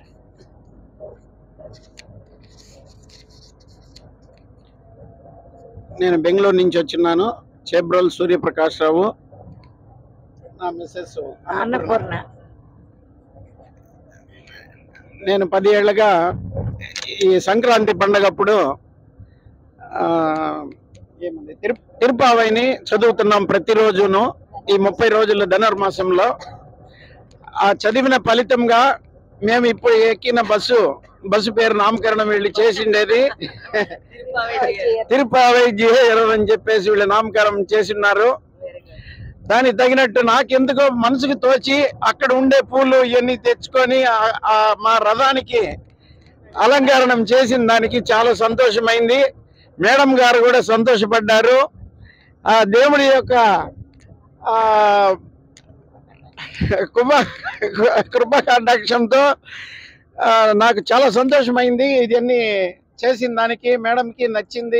నేను బెంగళూరు నుంచి వచ్చినాను చేబ్రోల్ సూర్యప్రకాష్ రావు నా మిస్సెస్ అన్నపూర్ణ నేను పది ఏళ్ళగా ఈ సంక్రాంతి పండగప్పుడు ఆ, ఏమంది తిరు తిరుపావైని చదువుతున్నాం ప్రతిరోజును ఈ ముప్పై రోజుల ధనుర్మాసంలో ఆ చదివిన ఫలితంగా మేము ఇప్పుడు ఎక్కిన బస్సు బస్సు పేరు నామకరణం వీళ్ళు చేసిండేది తిరుపావై జిహేర్ అని చెప్పేసి వీళ్ళు నామకరణం చేసిన్నారు దానికి తగినట్టు నాకెందుకో మనసుకు తోచి అక్కడ ఉండే పూలు ఇవన్నీ తెచ్చుకొని ఆ- ఆ మా రథానికి అలంకరణం చేసిన దానికి చాలా సంతోషమైంది మేడం గారు కూడా సంతోషపడ్డారు ఆ దేవుడి యొక్క ఆ కృప కృపకటాక్షంతో ఆ, నాకు చాలా సంతోషమైంది ఇవన్నీ చేసిన దానికి మేడంకి నచ్చింది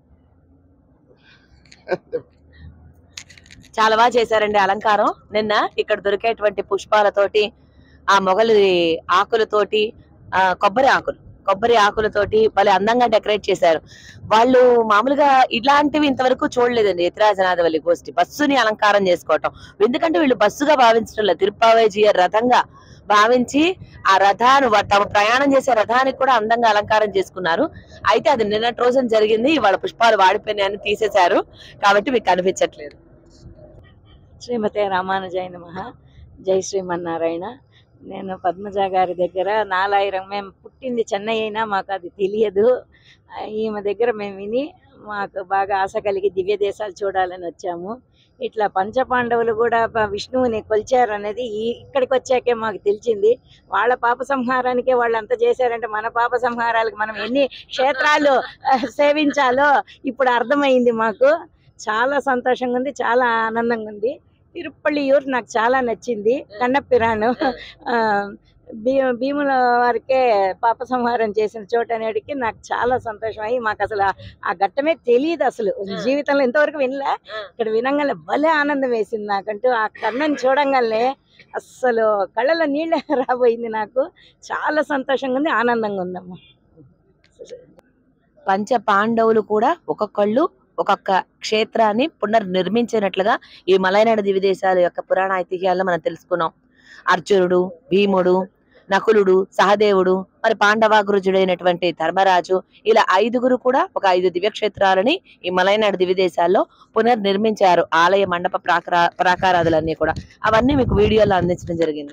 చాలా బాగా చేశారండి అలంకారం నిన్న ఇక్కడ దొరికేటువంటి పుష్పాలతోటి ఆ మొగలి ఆకులతోటి ఆ కొబ్బరి ఆకులు కొబ్బరి ఆకులతోటి భలే అందంగా డెకరేట్ చేశారు వాళ్ళు మామూలుగా ఇలాంటివి ఇంతవరకు చూడలేదండి ఇతరాజనాథవల్లి గోష్ఠి బస్సుని అలంకారం చేసుకోవటం ఎందుకంటే వీళ్ళు బస్సుగా భావించడం లేదు తిరుపావేజీ రథంగా భావించి ఆ రథాన్ని వా- తమ ప్రయాణం చేసే రథానికి కూడా అందంగా అలంకారం చేసుకున్నారు అయితే అది నిన్నటి రోజున జరిగింది వాళ్ళ పుష్పాలు వాడిపోయినాయని తీసేశారు కాబట్టి మీకు కనిపించట్లేదు శ్రీమతి రామానుజాయ నమః జై శ్రీమన్నారాయణ నేను పద్మజ గారి దగ్గర నాలాయిరం మేము పుట్టింది చెన్నై అయినా మాకు అది తెలియదు ఆ, ఈమె దగ్గర మేము విని మాకు బాగా ఆశ కలిగి దివ్య దేశాలు చూడాలని వచ్చాము ఇట్లా పంచపాండవులు కూడా ప- విష్ణువుని కొలిచారు అనేది ఈ ఇక్కడికి వచ్చాకే మాకు తెలిసింది వాళ్ళ పాప సంహారానికే వాళ్ళు అంత చేశారంటే మన పాప సంహారాలకు మనం ఎన్ని క్షేత్రాలు ఆ, సేవించాలో ఇప్పుడు అర్థమైంది మాకు చాలా సంతోషంగా ఉంది చాలా ఆనందంగా ఉంది తిరుపల్లియూరు నాకు చాలా నచ్చింది కన్నపిరాను ఆ, భీ భీముల వారికే పాప సంహారం చేసిన చోటు అనేటికి నాకు చాలా సంతోషం అయ్యి మాకు అసలు ఆ- ఆ ఘట్టమే తెలియదు అసలు జీవితంలో ఇంతవరకు వినలే ఇక్కడ వినంగానే భలే ఆనందం వేసింది నాకంటూ ఆ కన్నని చూడంగానే అస్సలు కళ్ళలో నీళ్ళే రాబోయింది నాకు చాలా సంతోషంగా ఉంది ఆనందంగా ఉందమ్మా పంచ పాండవులు కూడా ఒక్కొక్కళ్ళు ఒక్కొక్క క్షేత్రాన్ని పునర్నిర్మించినట్లుగా ఈ మలైనాడు దివిదేశాల యొక్క పురాణ ఐతిహ్యాల్లో మనం తెలుసుకున్నాం అర్జునుడు భీముడు నకులుడు సహదేవుడు మరి పాండవాగృజుడైనటువంటి ధర్మరాజు ఇలా ఐదుగురు కూడా ఒక ఐదు దివ్యక్షేత్రాలని ఈ మలైనాడు దివిదేశాల్లో పునర్నిర్మించారు ఆలయ మండప ప్రాకార ప్రాకారాదులన్నీ కూడా అవన్నీ మీకు వీడియోలో అందించడం జరిగింది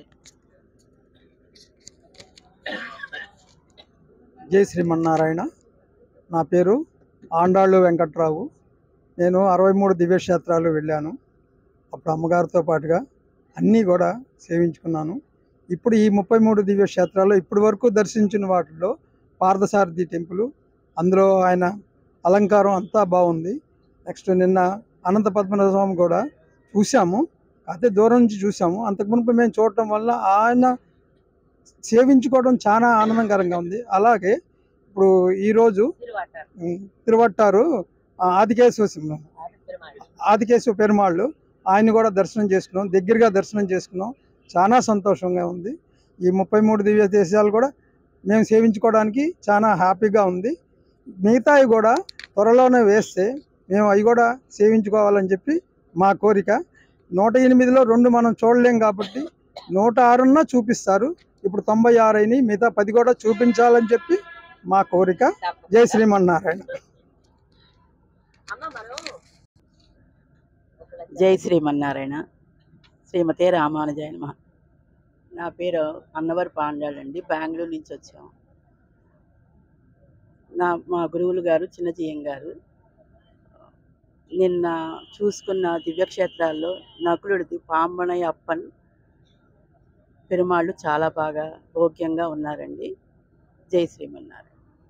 జై శ్రీమన్నారాయణ నా పేరు ఆండాళ్ళు వెంకట్రావు నేను అరవై మూడు దివ్యక్షేత్రాలు వెళ్ళాను అప్పుడు అమ్మగారితో పాటుగా అన్నీ కూడా సేవించుకున్నాను ఇప్పుడు ఈ ముప్పై మూడు దివ్యక్షేత్రాల్లో ఇప్పటి వరకు దర్శించిన వాటిలో పార్థసారథి టెంపుల్ అందులో ఆయన అలంకారం అంతా బాగుంది నెక్స్ట్ నిన్న అనంత పద్మనాభ స్వామి కూడా చూసాము అయితే దూరం నుంచి చూసాము అంతకు మునుపు మేము చూడటం వల్ల ఆయన సేవించుకోవడం చాలా ఆనందకరంగా ఉంది అలాగే ఇప్పుడు ఈరోజు ఉమ్, తిరువట్టారు ఆ, ఆదికేశ్వర సింహం ఆదికేశ్వర పెరుమాళ్ళు ఆయన కూడా దర్శనం చేసుకున్నాం దగ్గరగా దర్శనం చేసుకున్నాం చాలా సంతోషంగా ఉంది ఈ ముప్పై మూడు దివ్య దేశాలు కూడా మేము సేవించుకోవడానికి చాలా హ్యాపీగా ఉంది మిగతావి కూడా త్వరలోనే వేస్తే మేము అవి కూడా సేవించుకోవాలని చెప్పి మా కోరిక నూట ఎనిమిదిలో రెండు మనం చూడలేం కాబట్టి నూట ఆరున్న చూపిస్తారు ఇప్పుడు తొంభై ఆరు అయినాయి మిగతా పది కూడా చూపించాలని చెప్పి మా కోరిక జై శ్రీమన్నారాయణ జై శ్రీమన్నారాయణ శ్రీమతే రామానుజాయ నమః నా పేరు అన్నవర్ పాండాల్ అండి బెంగళూరు నుంచి వచ్చాం నా మా గురువులు గారు చిన్నజీయం గారు నిన్న చూసుకున్న దివ్యక్షేత్రాల్లో నకులుడిది పాంబణయ్య అప్పన్ పెరుమాళ్ళు చాలా బాగా భోగ్యంగా ఉన్నారండి జై శ్రీమన్నారాయణ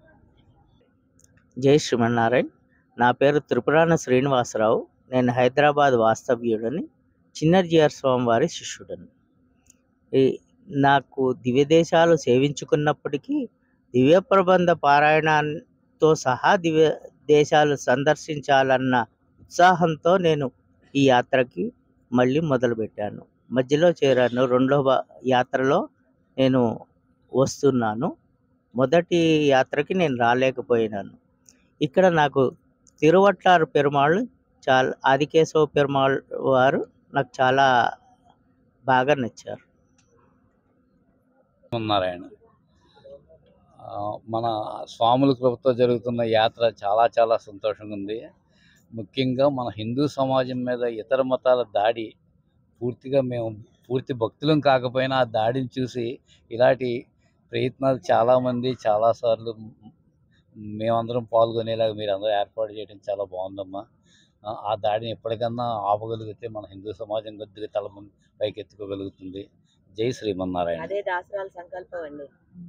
జై శ్రీమన్నారాయణ్ నా పేరు త్రిపురాణ శ్రీనివాసరావు నేను హైదరాబాద్ వాస్తవ్యుడని చిన్నజీఆర్ స్వామి వారి శిష్యుడని ఈ నాకు దివ్య దేశాలు సేవించుకున్నప్పటికీ దివ్య ప్రబంధ పారాయణంతో సహా దివ్య దేశాలు సందర్శించాలన్న ఉత్సాహంతో నేను ఈ యాత్రకి మళ్ళీ మొదలుపెట్టాను మధ్యలో చేరాను రెండవ బా- యాత్రలో నేను వస్తున్నాను మొదటి యాత్రకి నేను రాలేకపోయినాను ఇక్కడ నాకు తిరువట్టారు పెరుమాళ్ళు చాలా ఆదికేశవ పెరుమాళ్ వారు నాకు చాలా బాగా నచ్చారు నారాయణ ఆ, మన స్వాముల కృపతో జరుగుతున్న యాత్ర చాలా చాలా సంతోషంగా ఉంది ముఖ్యంగా మన హిందూ సమాజం మీద ఇతర మతాల దాడి పూర్తిగా మేము పూర్తి భక్తులం కాకపోయినా ఆ దాడిని చూసి ఇలాంటి ప్రయత్నాలు చాలామంది చాలాసార్లు మేమందరం పాల్గొనేలాగా మీరు అందరూ ఏర్పాటు చేయడం చాలా బాగుందమ్మా ఆ, ఆ దాడిని ఎప్పటికన్నా ఆపగలిగితే మన హిందూ సమాజం కొద్దిగా తల ముందు పైకెత్తుకోగలుగుతుంది జై శ్రీమన్నారాయణ అదే దాసరాల సంకల్పం అండి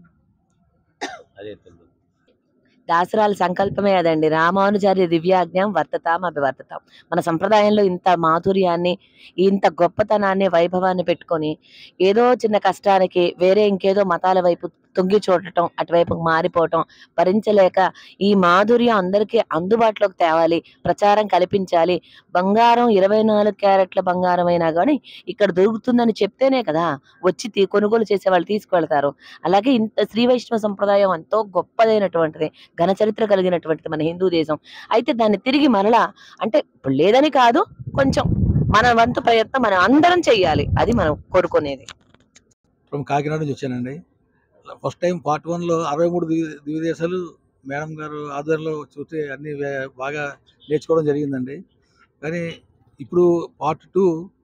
అదే తల్లి దాసరాల సంకల్పమే అదండి రామానుచార్య దివ్యాజ్ఞం వర్తతాం అభివర్తతాం మన సంప్రదాయంలో ఇంత మాధుర్యాన్ని ఇంత గొప్పతనాన్ని వైభవాన్ని పెట్టుకొని ఏదో చిన్న కష్టానికి వేరే ఇంకేదో మతాల వైపు తొంగి చూడటం అటువైపు మారిపోవటం భరించలేక ఈ మాధుర్యం అందరికీ అందుబాటులోకి తేవాలి ప్రచారం కల్పించాలి బంగారం ఇరవై నాలుగు క్యారెట్ల బంగారం అయినా కానీ ఇక్కడ దొరుకుతుందని చెప్తేనే కదా వచ్చి తీ- కొనుగోలు చేసే వాళ్ళు తీసుకువెళ్తారు అలాగే ఇంత శ్రీ వైష్ణవ సంప్రదాయం ఎంతో గొప్పదైనటువంటిది ఘన చరిత్ర కలిగినటువంటిది మన హిందూ దేశం అయితే దాన్ని తిరిగి మరలా అంటే ఇప్పుడు లేదని కాదు కొంచెం మన వంతు ప్రయత్నం మనం అందరం చెయ్యాలి అది మనం కోరుకునేది ఫ్రమ్ కాకినాడ నుంచి వచ్చానండి ఫస్ట్ టైం పార్ట్ వన్లో అరవై మూడు దివ్య దివ్య దేశాలు మేడం గారు ఆధ్వర్యంలో చూస్తే అన్ని వే- బాగా నేర్చుకోవడం జరిగిందండి కానీ ఇప్పుడు పార్ట్ టూ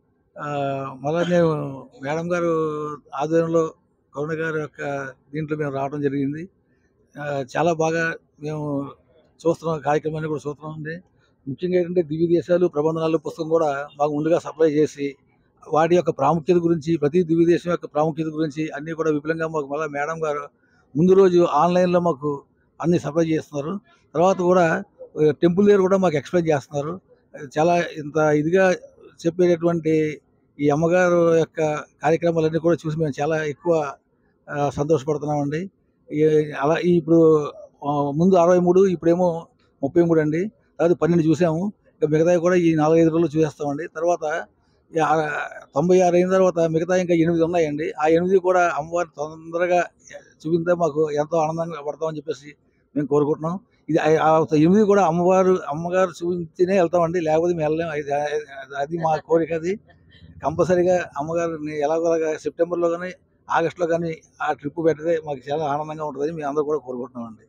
మళ్ళీ నేను మేడం గారు ఆధ్వర్యంలో కరుణ గారి యొక్క దీంట్లో మేము రావడం జరిగింది ఆ, చాలా బాగా మేము చూస్తున్నాం కార్యక్రమాన్ని కూడా చూస్తున్నామండి ముఖ్యంగా ఏంటంటే దివ్య దేశాలు ప్రబంధనాలు పుస్తకం కూడా మాకు ముందుగా సప్లై చేసి వాటి యొక్క ప్రాముఖ్యత గురించి ప్రతి దివ్య దేశం యొక్క ప్రాముఖ్యత గురించి అన్నీ కూడా విపులంగా మాకు మళ్ళీ మేడం గారు ముందు రోజు ఆన్లైన్లో మాకు అన్ని సప్లై చేస్తున్నారు తర్వాత కూడా టెంపుల్ దగ్గర కూడా మాకు ఎక్స్ప్లెయిన్ చేస్తున్నారు చాలా ఇంత ఇదిగా చెప్పేటటువంటి ఈ అమ్మగారు యొక్క కార్యక్రమాలన్నీ కూడా చూసి మేము చాలా ఎక్కువ ఆ, సంతోషపడుతున్నామండి ఈ- అలా ఈ ఇప్పుడు ఆ, ముందు అరవై మూడు ఇప్పుడేమో ముప్పై మూడు అండి తర్వాత పన్నెండు చూసాము ఇంకా మిగతావి కూడా ఈ నాలుగైదు రోజులు చూసేస్తామండి తర్వాత ఈ ఆ తొంభై ఆరు అయిన తర్వాత మిగతా ఇంకా ఎనిమిది ఉన్నాయండి ఆ ఎనిమిది కూడా అమ్మవారి తొందరగా చూపిస్తే మాకు ఎంతో ఆనందంగా పడతామని చెప్పేసి మేము కోరుకుంటున్నాం ఇది ఆ- ఆ ఎనిమిది కూడా అమ్మవారు అమ్మగారు చూపించినే వెళ్తామండి లేకపోతే మేము వెళ్ళలేం అది అది- అది మా కోరిక అది కంపల్సరీగా అమ్మగారిని ఎలాగోలాగా సెప్టెంబర్లో కానీ ఆగస్టులో కానీ ఆ ట్రిప్ పెడితే మాకు చాలా ఆనందంగా ఉంటుందని మేము అందరూ కూడా కోరుకుంటున్నామండి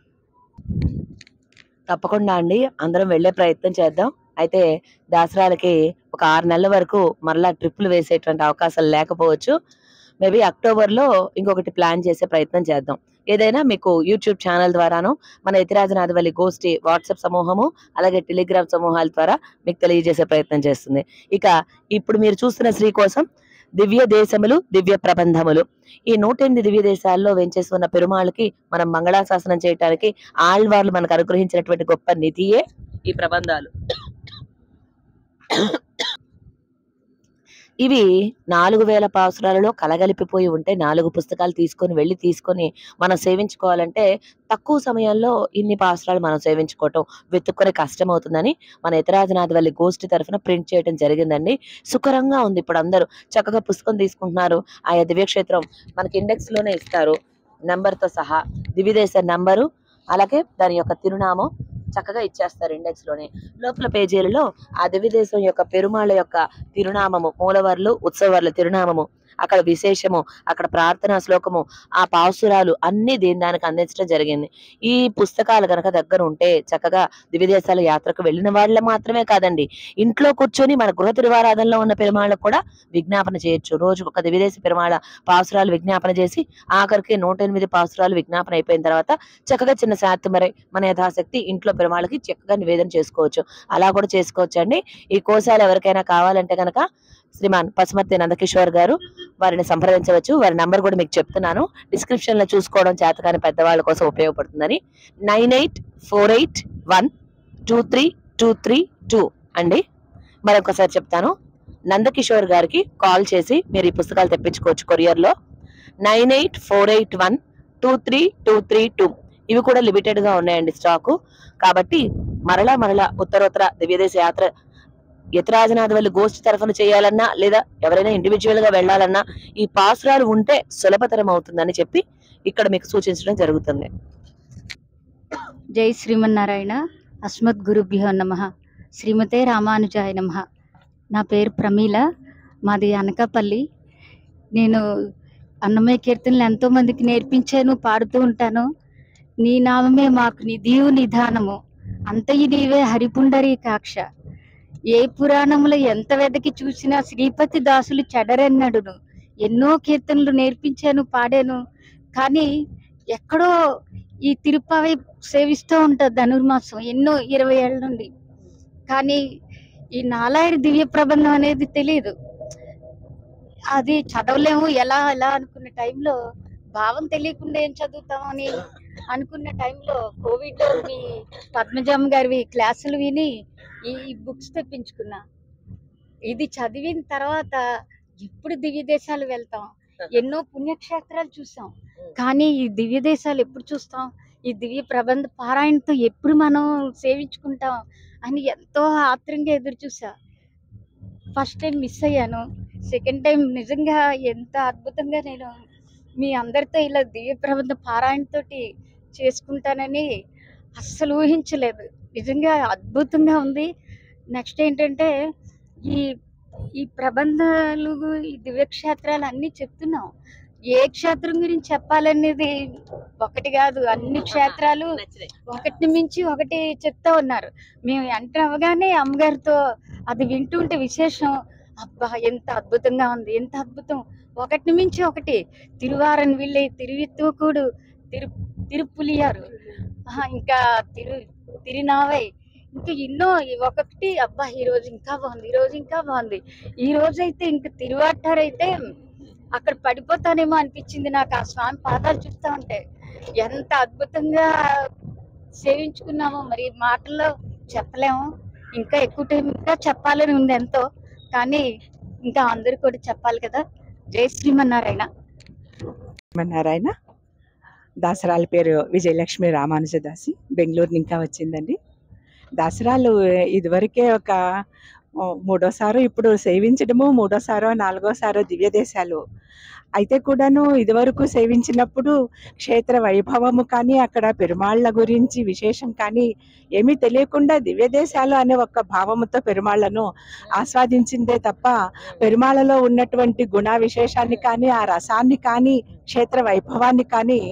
తప్పకుండా అండి అందరం వెళ్ళే ప్రయత్నం చేద్దాం అయితే దసరాలకి ఒక ఆరు నెలల వరకు మరలా ట్రిప్పులు వేసేటువంటి అవకాశాలు లేకపోవచ్చు మేబీ అక్టోబర్లో ఇంకొకటి ప్లాన్ చేసే ప్రయత్నం చేద్దాం ఏదైనా మీకు యూట్యూబ్ ఛానల్ ద్వారాను మన ఎతిరాజనాథవల్లి గోష్ఠి వాట్సాప్ సమూహము అలాగే టెలిగ్రామ్ సమూహాల ద్వారా మీకు తెలియజేసే ప్రయత్నం చేస్తుంది ఇక ఇప్పుడు మీరు చూస్తున్న శ్రీ కోసం దివ్య దేశములు దివ్య ప్రబంధములు ఈ నూట ఎనిమిది దివ్య దేశాల్లో వెంచేసి ఉన్న పెరుమాళ్ళకి మనం మంగళాశాసనం చేయటానికి ఆళ్వార్లు మనకు అనుగ్రహించినటువంటి గొప్ప నిధియే ఈ ప్రబంధాలు ఇవి నాలుగు వేల పాసురాలలో కలగలిపిపోయి ఉంటే నాలుగు పుస్తకాలు తీసుకొని వెళ్ళి తీసుకొని మనం సేవించుకోవాలంటే తక్కువ సమయంలో ఇన్ని పాసురాలు మనం సేవించుకోవటం వెతుక్కునే కష్టం అవుతుందని మన ఇతరాజనాథ్ వల్లి గోష్ఠి తరఫున ప్రింట్ చేయడం జరిగిందండి సుకరంగా ఉంది ఇప్పుడు అందరూ చక్కగా పుస్తకం తీసుకుంటున్నారు ఆయా దివ్యక్షేత్రం మనకి ఇండెక్స్ లోనే ఇస్తారు నెంబర్ తో సహా దివిదేశ నంబరు అలాగే దాని యొక్క తిరునామం చక్కగా ఇచ్చేస్తారు ఇండెక్స్ లోనే లోపల పేజీలలో ఆ దివ్యదేశం యొక్క పెరుమాళ్ళ యొక్క తిరునామము మూలవర్లు ఉత్సవర్ల తిరునామము అక్కడ విశేషము అక్కడ ప్రార్థనా శ్లోకము ఆ పాసురాలు అన్ని దీని దానికి అందించడం జరిగింది ఈ పుస్తకాలు కనుక దగ్గర ఉంటే చక్కగా దివ్యదేశాల యాత్రకు వెళ్ళిన వాళ్ళ మాత్రమే కాదండి ఇంట్లో కూర్చొని మన గృహ తిరువారాధనలో ఉన్న పెరుమాళ్ళకు కూడా విజ్ఞాపన చేయొచ్చు రోజు ఒక దివ్యదేశ పెరుమాళ పాసురాలు విజ్ఞాపన చేసి ఆఖరికి నూట ఎనిమిది పాసురాలు విజ్ఞాపన అయిపోయిన తర్వాత చక్కగా చిన్న శాతం మరి మన యథాశక్తి ఇంట్లో పెరుమాళ్ళకి చక్కగా నివేదన చేసుకోవచ్చు అలా కూడా చేసుకోవచ్చు అండి ఈ కోశాలు ఎవరికైనా కావాలంటే కనుక శ్రీమాన్ పసుమర్తి నందకిషోర్ గారు వారిని సంప్రదించవచ్చు వారి నంబర్ కూడా మీకు చెప్తున్నాను డిస్క్రిప్షన్ లో చూసుకోవడం చేతకాని పెద్దవాళ్ళ కోసం ఉపయోగపడుతుందని nine eight four eight one two three two three two అండి మరొకసారి చెప్తాను నందకిషోర్ గారికి కాల్ చేసి మీరు ఈ పుస్తకాలు తెప్పించుకోవచ్చు కొరియర్ లో nine eight four eight one two three two three two ఇవి కూడా లిమిటెడ్ గా ఉన్నాయండి స్టాకు కాబట్టి మరలా మరలా ఉత్తరోత్తర దివ్యదేశ యాత్ర యతిరాజనాథ్ వాళ్ళు గోష్ఠి తరఫున చేయాలన్నా లేదా ఎవరైనా ఇండివిజువల్ గా వెళ్ళాలన్నా ఈ పాసురాలు ఉంటే సులభతరం అవుతుందని చెప్పి ఇక్కడ మీకు సూచించడం జరుగుతుంది జై శ్రీమన్నారాయణ అస్మద్ గురుభ్యో నమ శ్రీమతే రామానుజాయ నమ నా పేరు ప్రమీల మాది అనకాపల్లి నేను అన్నమయ్య కీర్తనలు ఎంతో మందికి నేర్పించాను పాడుతూ ఉంటాను నీ నామమే మాకు నిధియు నిధానము అంతయి నీవే హరిపుండరీ కాక్ష ఏ పురాణములో ఎంత వెదకి చూసినా శ్రీపతి దాసులు చెడరెన్నడును ఎన్నో కీర్తనలు నేర్పించాను పాడాను కానీ ఎక్కడో ఈ తిరుపతి సేవిస్తూ ఉంటుంది ధనుర్మాసం ఎన్నో ఇరవై ఏళ్ళ నుండి కానీ ఈ నాలాయన దివ్య ప్రబంధం అనేది తెలియదు అది చదవలేము ఎలా ఎలా అనుకున్న టైంలో భావం తెలియకుండా ఏం చదువుతామని అనుకున్న టైంలో కోవిడ్ లో మీ పద్మజమ్మ గారివి క్లాసులు విని ఈ బుక్స్ తెప్పించుకున్నా ఇది చదివిన తర్వాత ఇప్పుడు దివ్య దేశాలు వెళ్తాం ఎన్నో పుణ్యక్షేత్రాలు చూసాం కానీ ఈ దివ్య దేశాలు ఎప్పుడు చూస్తాం ఈ దివ్య ప్రబంధ పారాయణతో ఎప్పుడు మనం సేవించుకుంటాం అని ఎంతో ఆత్రంగా ఎదురు చూసా ఫస్ట్ టైం మిస్ అయ్యాను సెకండ్ టైం నిజంగా ఎంత అద్భుతంగా నేను మీ అందరితో ఇలా దివ్య ప్రబంధ పారాయణతోటి చేసుకుంటానని అస్సలు ఊహించలేదు నిజంగా అద్భుతంగా ఉంది నెక్స్ట్ ఏంటంటే ఈ ఈ ప్రబంధాలు ఈ దివ్యక్షేత్రాలు అన్నీ చెప్తున్నాం ఏ క్షేత్రం గురించి చెప్పాలనేది ఒకటి కాదు అన్ని క్షేత్రాలు ఒకటిని మించి ఒకటి చెప్తా ఉన్నారు మేము ఎంటర్ అవగానే అమ్మగారితో అది వింటుంటే విశేషం అబ్బా ఎంత అద్భుతంగా ఉంది ఎంత అద్భుతం ఒకటిని మించి ఒకటి తిరువారన్ విల్లే తిరువిత్తూకుడు తిరు తిరుపులియారు ఆహా, ఇంకా తిరు తిరునావై ఇంకా ఎన్నో ఒక్కొక్కటి అబ్బా ఈ రోజు ఇంకా బాగుంది ఈ రోజు ఇంకా బాగుంది ఈ రోజు అయితే ఇంకా తిరువాటారు అయితే అక్కడ పడిపోతానేమో అనిపించింది నాకు ఆ స్వామి పాదాలు చూస్తా ఉంటే ఎంత అద్భుతంగా సేవించుకున్నామో మరి మాటల్లో చెప్పలేము ఇంకా ఎక్కువ టైం ఇంకా చెప్పాలని ఉంది ఎంతో కానీ ఇంకా అందరు కూడా చెప్పాలి కదా జై శ్రీమన్నారాయణ నారాయణ దాసరాల పేరు విజయలక్ష్మి రామానుజదాసి బెంగళూరు ఇంకా వచ్చిందండి దసరాలు ఇదివరకే ఒక ఓ, మూడోసారో ఇప్పుడు సేవించడము మూడోసారో నాలుగోసారో దివ్య దేశాలు అయితే కూడాను ఇదివరకు సేవించినప్పుడు క్షేత్ర వైభవము కానీ అక్కడ పెరుమాళ్ళ గురించి విశేషం కానీ ఏమీ తెలియకుండా దివ్యదేశాలు అనే ఒక భావముతో పెరుమాళ్లను ఆస్వాదించిందే తప్ప పెరుమాళ్ళలో ఉన్నటువంటి గుణ విశేషాన్ని కానీ ఆ రసాన్ని కానీ క్షేత్ర వైభవాన్ని కానీ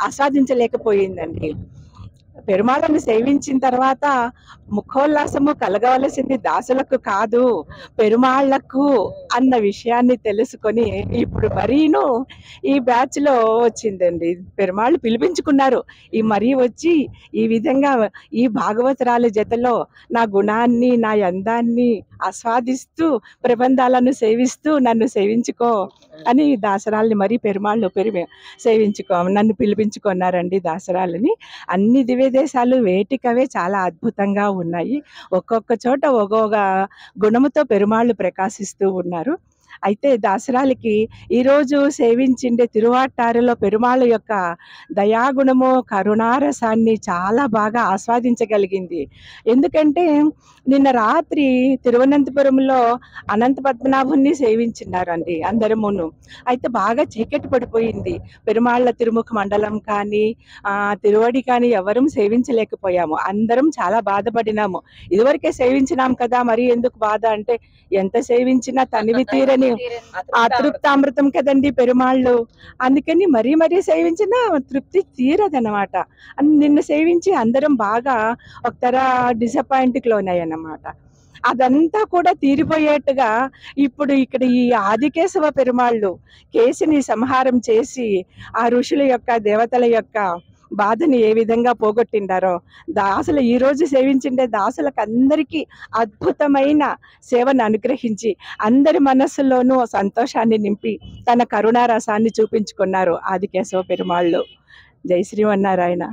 ఆస్వాదించలేకపోయిందండి పెరుమాళ్ళను సేవించిన తర్వాత ముఖోల్లాసము కలగవలసింది దాసులకు కాదు పెరుమాళ్లకు అన్న విషయాన్ని తెలుసుకొని ఇప్పుడు మరీను ఈ బ్యాచ్ లో వచ్చిందండి పెరుమాళ్ళు పిలిపించుకున్నారు ఈ మరీ వచ్చి ఈ విధంగా ఈ భాగవతరాల జతలో నా గుణాన్ని నా అందాన్ని ఆస్వాదిస్తూ ప్రబంధాలను సేవిస్తూ నన్ను సేవించుకో అని దాసరాల్ని మరీ పెరుమాళ్ళు పెరిమి సేవించుకో నన్ను పిలిపించుకున్నారండి దాసరాలని అన్ని దివ్యదేశాలు వేటికవే చాలా అద్భుతంగా ఉన్నాయి ఒక్కొక్క చోట ఒక్కొక్క గుణముతో పెరుమాళ్ళు ప్రకాశిస్తూ ఉన్నారు అయితే దాసరాలకి ఈరోజు సేవించిండే తిరువాటారులో పెరుమాళ్ళ యొక్క దయాగుణము కరుణారసాన్ని చాలా బాగా ఆస్వాదించగలిగింది ఎందుకంటే నిన్న రాత్రి తిరువనంతపురంలో అనంత పద్మనాభుని సేవించినారండి అందరమును అయితే బాగా చీకటి పడిపోయింది పెరుమాళ్ళ తిరుముఖ మండలం కానీ ఆ తిరువడి కానీ ఎవరం సేవించలేకపోయాము అందరం చాలా బాధపడినాము ఇదివరకే సేవించినాం కదా మరి ఎందుకు బాధ అంటే ఎంత సేవించినా తనివి తీరని అతృప్తామృతం కదండి పెరుమాళ్ళు అందుకని మరీ మరీ సేవించినా తృప్తి తీరదనమాట అన్- నిన్న సేవించి అందరం బాగా ఒకతర డిసప్పాయింట్కి లోనయ్యన్నమాట అదంతా కూడా తీరిపోయేట్టుగా ఇప్పుడు ఇక్కడ ఈ ఆదికేశవ పెరుమాళ్ళు కేసుని సంహారం చేసి ఆ ఋషుల యొక్క దేవతల యొక్క బాధని ఏ విధంగా పోగొట్టిండారో దాసులు ఈ రోజు సేవించిండే దాసులకు అందరికీ అద్భుతమైన సేవను అనుగ్రహించి అందరి మనస్సులోనూ సంతోషాన్ని నింపి తన కరుణారసాన్ని చూపించుకున్నారు ఆదికేశవ పెరుమాళ్ళు జై శ్రీమన్నారాయణ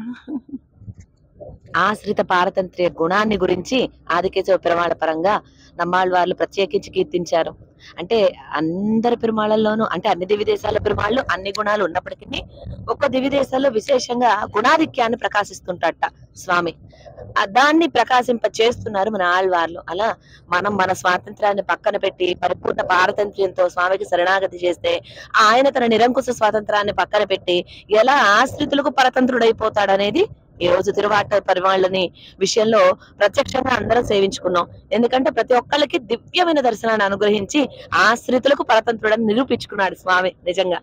ఆశ్రిత పారతంత్ర్య గుణాన్ని గురించి ఆదికేశవ పెరుమాళ పరంగా నమ్మాళ్ళ వాళ్ళు ప్రత్యేకించి కీర్తించారు అంటే అందరి పెరుమాళ్ళలోనూ అంటే అన్ని దివ్య దేశాల పెరుమాళ్ళు అన్ని గుణాలు ఉన్నప్పటికీ ఒక్క దివ్య దేశాల్లో విశేషంగా గుణాధిక్యాన్ని ప్రకాశిస్తుంటట స్వామి ఆ దాన్ని ప్రకాశింప చేస్తున్నారు మన ఆళ్వార్లు అలా మనం మన స్వాతంత్రాన్ని పక్కన పెట్టి పరిపూర్ణ పారతంత్ర్యంతో స్వామికి శరణాగతి చేస్తే ఆయన తన నిరంకుశ స్వాతంత్రాన్ని పక్కన పెట్టి ఎలా ఆశ్రితులకు పరతంత్రుడైపోతాడనేది ఈ రోజు తిరువాట పరిమాళ్ళని విషయంలో ప్రత్యక్షంగా అందరం సేవించుకున్నాం ఎందుకంటే ప్రతి ఒక్కళ్ళకి దివ్యమైన దర్శనాన్ని అనుగ్రహించి ఆశ్రితులకు పరతంత్రుడని నిరూపించుకున్నాడు స్వామి నిజంగా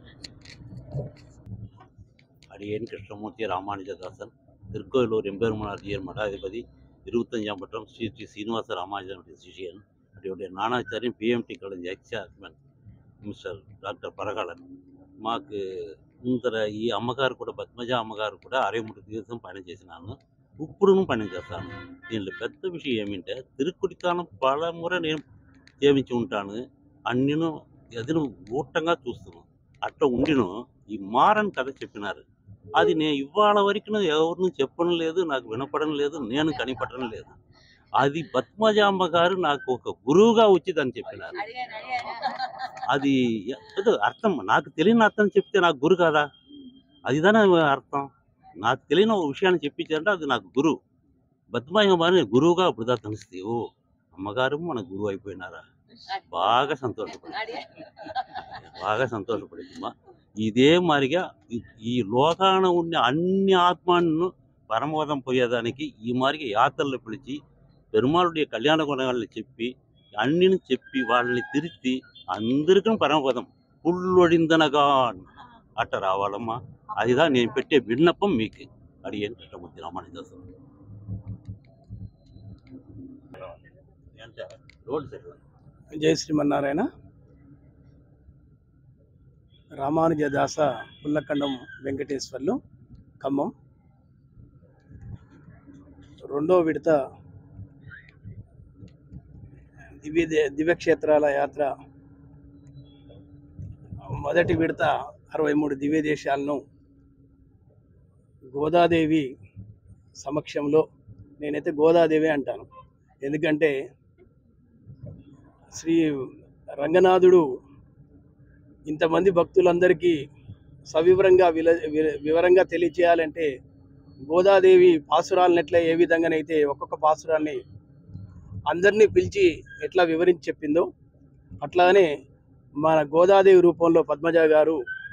அடியேன் கிருஷ்ணமூர்த்தி ராமானுஜதாசன் திருக்கோயிலூர் எம்பெருமானார் ஜியர் மடாதிபதி இருபத்தஞ்சாம் ஸ்ரீ ஸ்ரீ சீனிவாச ராமானுஜனுடைய சிஷியன் అటువంటి నానాచార్యం PMT college ex chairman mister doctor పరగాళన్ మాకు ఇంతర ఈ అమ్మగారు కూడా పద్మజ అమ్మగారు కూడా అరవై మూడు దివసం పనిచేసినాను ఇప్పుడును పని చేస్తాను దీనిలో పెద్ద విషయం ఏమిటంటే తిరుక్కుడికాలం పలముర నేను సేవించి ఉంటాను అన్నిను ఎదును ఊటంగా చూస్తున్నాను అట్లా ఉండిను ఈ మారని కథ చెప్పినారు అది నేను ఇవాళ వరకు ఎవరిని చెప్పడం లేదు నాకు వినపడం లేదు నేను కనిపడడం లేదు అది పద్మజాంబ గారు నాకు ఒక గురువుగా వచ్చిందని చెప్పినారు అది ఏదో అర్థం నాకు తెలియని అర్థం చెప్తే నాకు గురు కదా అదిదానే అర్థం నాకు తెలియని ఒక విషయాన్ని చెప్పించారంటే అది నాకు గురువు బద్మాయమ్మ అని గురువుగా ఇప్పుడు దా తెలుస్తుంది ఓ అమ్మగారు మన గురువు అయిపోయినారా బాగా సంతోషపడింది బాగా సంతోషపడింది ఇదే మారిగా ఈ- ఈ లోకాన ఉన్న అన్ని ఆత్మలను పరమపదం పోయేదానికి ఈ మారిగా యాత్రలు పిలిచి పెరుమాళుడి కళ్యాణ గుణాలని చెప్పి అన్నిని చెప్పి వాళ్ళని తిరిగి అందరికీ పరమపదం పుల్లొడిందనగా అట్ట రావాలమ్మా అదిదా నేను పెట్టే విన్నపం మీకు అడిగాను కృష్ణమూర్తి రామానుజాసం అంటే రోడ్ సైడ్ జై శ్రీమన్నారాయణ రామానుజదాస పుల్లకండం వెంకటేశ్వర్లు ఖమ్మం రెండో విడత దివ్య దివ్యక్షేత్రాల యాత్ర మొదటి విడత అరవై మూడు దివ్య దేశాలను గోదాదేవి సమక్షంలో నేనైతే గోదాదేవి అంటాను ఎందుకంటే శ్రీ రంగనాథుడు ఇంతమంది భక్తులందరికీ సవివరంగా విల విల- వివరంగా తెలియచేయాలంటే గోదాదేవి పాసురాలను ఎట్లా ఏ విధంగానైతే ఒక్కొక్క పాసురాన్ని అందరినీ పిలిచి ఎట్లా వివరించి చెప్పిందో అట్లానే మన గోదాదేవి రూపంలో పద్మజ గారు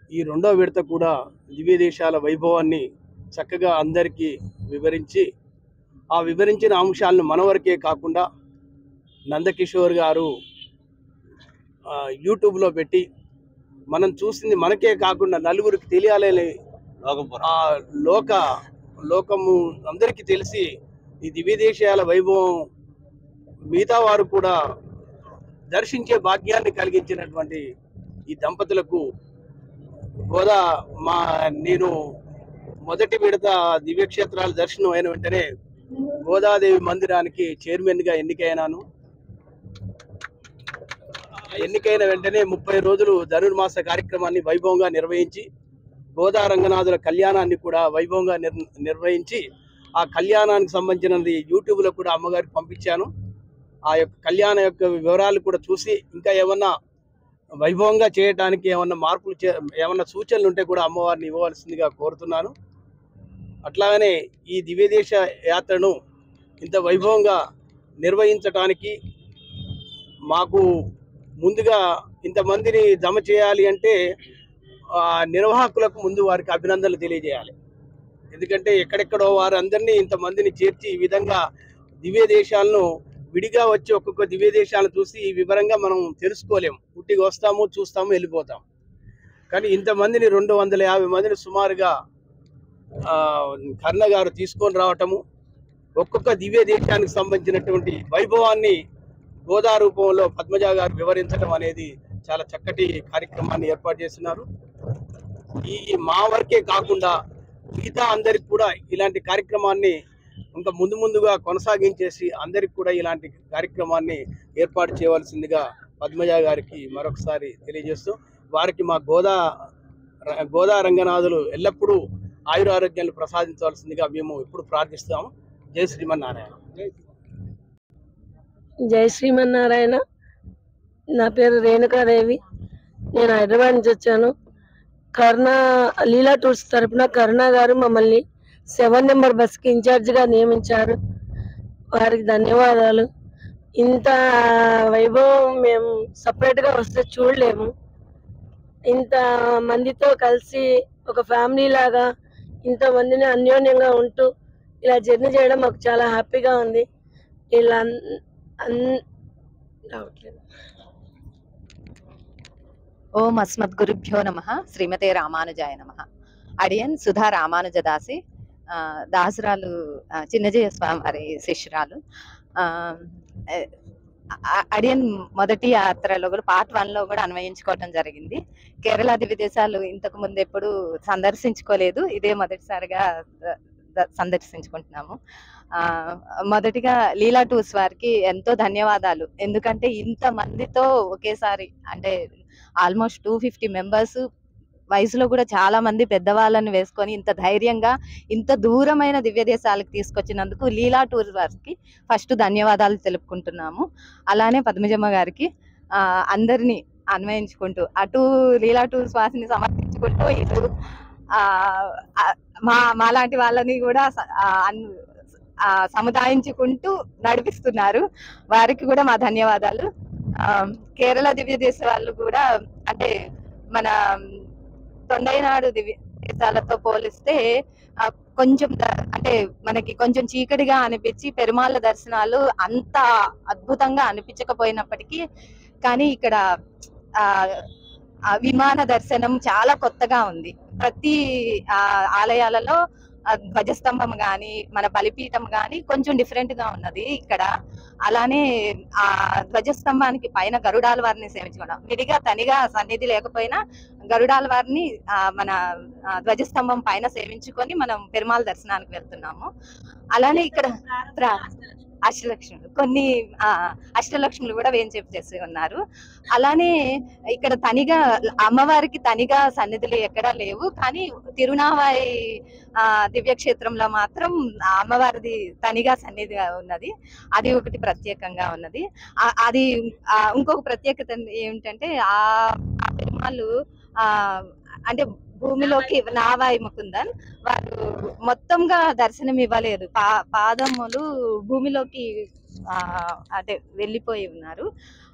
ఈ రెండో విడత కూడా దివ్య దేశాల వైభవాన్ని చక్కగా అందరికీ వివరించి ఆ వివరించిన అంశాలను మన వరకే కాకుండా నందకిషోర్ గారు ఆ, యూట్యూబ్లో పెట్టి మనం చూసింది మనకే కాకుండా నలుగురికి తెలియాలని ఆ లోక లోకము అందరికీ తెలిసి ఈ దివ్య దేశాల వైభవం మిగతా వారు కూడా దర్శించే భాగ్యాన్ని కలిగించినటువంటి ఈ దంపతులకు గోదా మా నేను మొదటి విడత దివ్యక్షేత్రాల దర్శనం అయిన వెంటనే గోదాదేవి మందిరానికి చైర్మన్గా ఎన్నికైనాను ఎన్నికైన వెంటనే ముప్పై రోజులు ధనుర్మాస కార్యక్రమాన్ని వైభవంగా నిర్వహించి గోదా రంగనాథుల కళ్యాణాన్ని కూడా వైభవంగా నిర్ నిర్వహించి ఆ కళ్యాణానికి సంబంధించినది యూట్యూబ్లో కూడా అమ్మగారికి పంపించాను ఆ యొక్క కళ్యాణ యొక్క వివరాలు కూడా చూసి ఇంకా ఏమన్నా వైభవంగా చేయటానికి ఏమన్నా మార్పులు చే ఏమన్నా సూచనలు ఉంటే కూడా అమ్మవారిని ఇవ్వవలసిందిగా కోరుతున్నాను అట్లాగనే ఈ దివ్యదేశ యాత్రను ఇంత వైభవంగా నిర్వహించటానికి మాకు ముందుగా ఇంతమందిని జమ చేయాలి అంటే ఆ, నిర్వాహకులకు ముందు వారికి అభినందనలు తెలియజేయాలి ఎందుకంటే ఎక్కడెక్కడో వారందరినీ ఇంతమందిని చేర్చి ఈ విధంగా దివ్య దేశాలను విడిగా వచ్చి ఒక్కొక్క దివ్య దేశాలను చూసి ఈ వివరంగా మనం తెలుసుకోలేం పుట్టికి వస్తాము చూస్తాము వెళ్ళిపోతాం కానీ ఇంతమందిని రెండు వందల యాభై మందిని సుమారుగా ఆ, కర్ణ గారు తీసుకొని రావటము ఒక్కొక్క దివ్య దేశానికి సంబంధించినటువంటి వైభవాన్ని గోదా రూపంలో పద్మజ గారు వివరించడం అనేది చాలా చక్కటి కార్యక్రమాన్ని ఏర్పాటు చేస్తున్నారు ఈ మా వరకే కాకుండా మిగతా అందరికి కూడా ఇలాంటి కార్యక్రమాన్ని ఇంకా ముందు ముందుగా కొనసాగించేసి అందరికి కూడా ఇలాంటి కార్యక్రమాన్ని ఏర్పాటు చేయవలసిందిగా పద్మజ గారికి మరొకసారి తెలియజేస్తూ వారికి మా గోదా ర- గోదా రంగనాథులు ఎల్లప్పుడూ ఆయుర ఆరోగ్యాలు ప్రసాదించవలసిందిగా మేము ఎప్పుడు ప్రార్థిస్తాము జై శ్రీమన్నారాయణ జై శ్రీమన్నారాయణ నా పేరు రేణుకాదేవి నేను హైదరాబాద్ నుంచి వచ్చాను కరుణ లీలా టూర్స్ తరపున కరుణ గారు మమ్మల్ని సెవెన్ నెంబర్ బస్కి ఇన్ఛార్జిగా నియమించారు వారికి ధన్యవాదాలు ఇంత వైభవం మేము సపరేట్గా వస్తే చూడలేము ఇంత మందితో కలిసి ఒక ఫ్యామిలీ లాగా ఇంతమందిని అన్యోన్యంగా ఉంటూ ఇలా జర్నీ చేయడం మాకు చాలా హ్యాపీగా ఉంది ఇలా అన్- అన్- రావట్లేదు ఓం అస్మద్ గురుభ్యో నమ శ్రీమతే రామానుజాయ నమ అడియన్ సుధా రామానుజదాసి ఆ, దాసురాలు ఆ, చిన్నజయ స్వామి వారి శిష్యురాలు ఆ, ఏ, ఆ- అడియన్ మొదటి యాత్రలో కూడా పార్ట్ వన్ లో కూడా అన్వయించుకోవటం జరిగింది కేరళ విదేశాలు ఇంతకు ముందు ఎప్పుడు సందర్శించుకోలేదు ఇదే మొదటిసారిగా ద- ద- సందర్శించుకుంటున్నాము ఆ మొదటిగా లీలా టూర్స్ వారికి ఎంతో ధన్యవాదాలు ఎందుకంటే ఇంత మందితో ఒకేసారి అంటే ఆల్మోస్ట్ టూ ఫిఫ్టీ మెంబర్స్ వయసులో కూడా చాలా మంది పెద్దవాళ్ళని వేసుకొని ఇంత ధైర్యంగా ఇంత దూరమైన దివ్య దేశాలకు తీసుకొచ్చినందుకు లీలా టూర్ వారికి ఫస్ట్ ధన్యవాదాలు తెలుపుకుంటున్నాము అలానే పద్మజమ్మ గారికి ఆ, అందరినీ అన్వయించుకుంటూ అటు లీలా టూర్స్ వాసిని సమర్థించుకుంటూ ఇటు ఆ, ఆ, మా మాలాంటి వాళ్ళని కూడా స- ఆ, అన్- ఆ, సముదాయించుకుంటూ నడిపిస్తున్నారు వారికి కూడా మా ధన్యవాదాలు ఆ, కేరళ దివ్య దేశ వాళ్ళు కూడా అంటే మన తొండైనాడు దివ్య దేశాలతో పోలిస్తే ఆ, కొంచెం ద- అంటే మనకి కొంచెం చీకటిగా అనిపించి పెరుమాళ్ళ దర్శనాలు అంత అద్భుతంగా అనిపించకపోయినప్పటికీ కానీ ఇక్కడ ఆ ఆ విమాన దర్శనం చాలా కొత్తగా ఉంది ప్రతి ఆ ఆలయాలలో ఆ ధ్వజస్తంభం గాని మన బలిపీఠం గాని కొంచెం డిఫరెంట్ గా ఉన్నది ఇక్కడ అలానే ఆ ధ్వజస్తంభానికి పైన గరుడాల వారిని సేవించుకోవడం విడిగా తనిగా సన్నిధి లేకపోయినా గరుడాల వారిని ఆ, మన ఆ, ధ్వజస్తంభం పైన సేవించుకొని మనం పెరుమాళ దర్శనానికి వెళ్తున్నాము అలానే ఇక్కడ ప్రా- అష్టలక్ష్ములు కొన్ని ఆ, అష్టలక్ష్ములు కూడా వేయించేపు చేసి ఉన్నారు అలానే ఇక్కడ తనిగా అమ్మవారికి తనిగా సన్నిధులు ఎక్కడా లేవు కానీ తిరునావాయి ఆ దివ్యక్షేత్రంలో మాత్రం ఆ అమ్మవారిది తనిగా సన్నిధిగా ఉన్నది అది ఒకటి ప్రత్యేకంగా ఉన్నది ఆ- అది ఆ, ఇంకొక ప్రత్యేకత ఏమిటంటే ఆ ఆ పెరుమాళ్ళు ఆ అంటే భూమిలోకి నావాయి ముకుందన్ వారు మొత్తంగా దర్శనం ఇవ్వలేదు పా పాదములు భూమిలోకి ఆ అంటే వెళ్ళిపోయి ఉన్నారు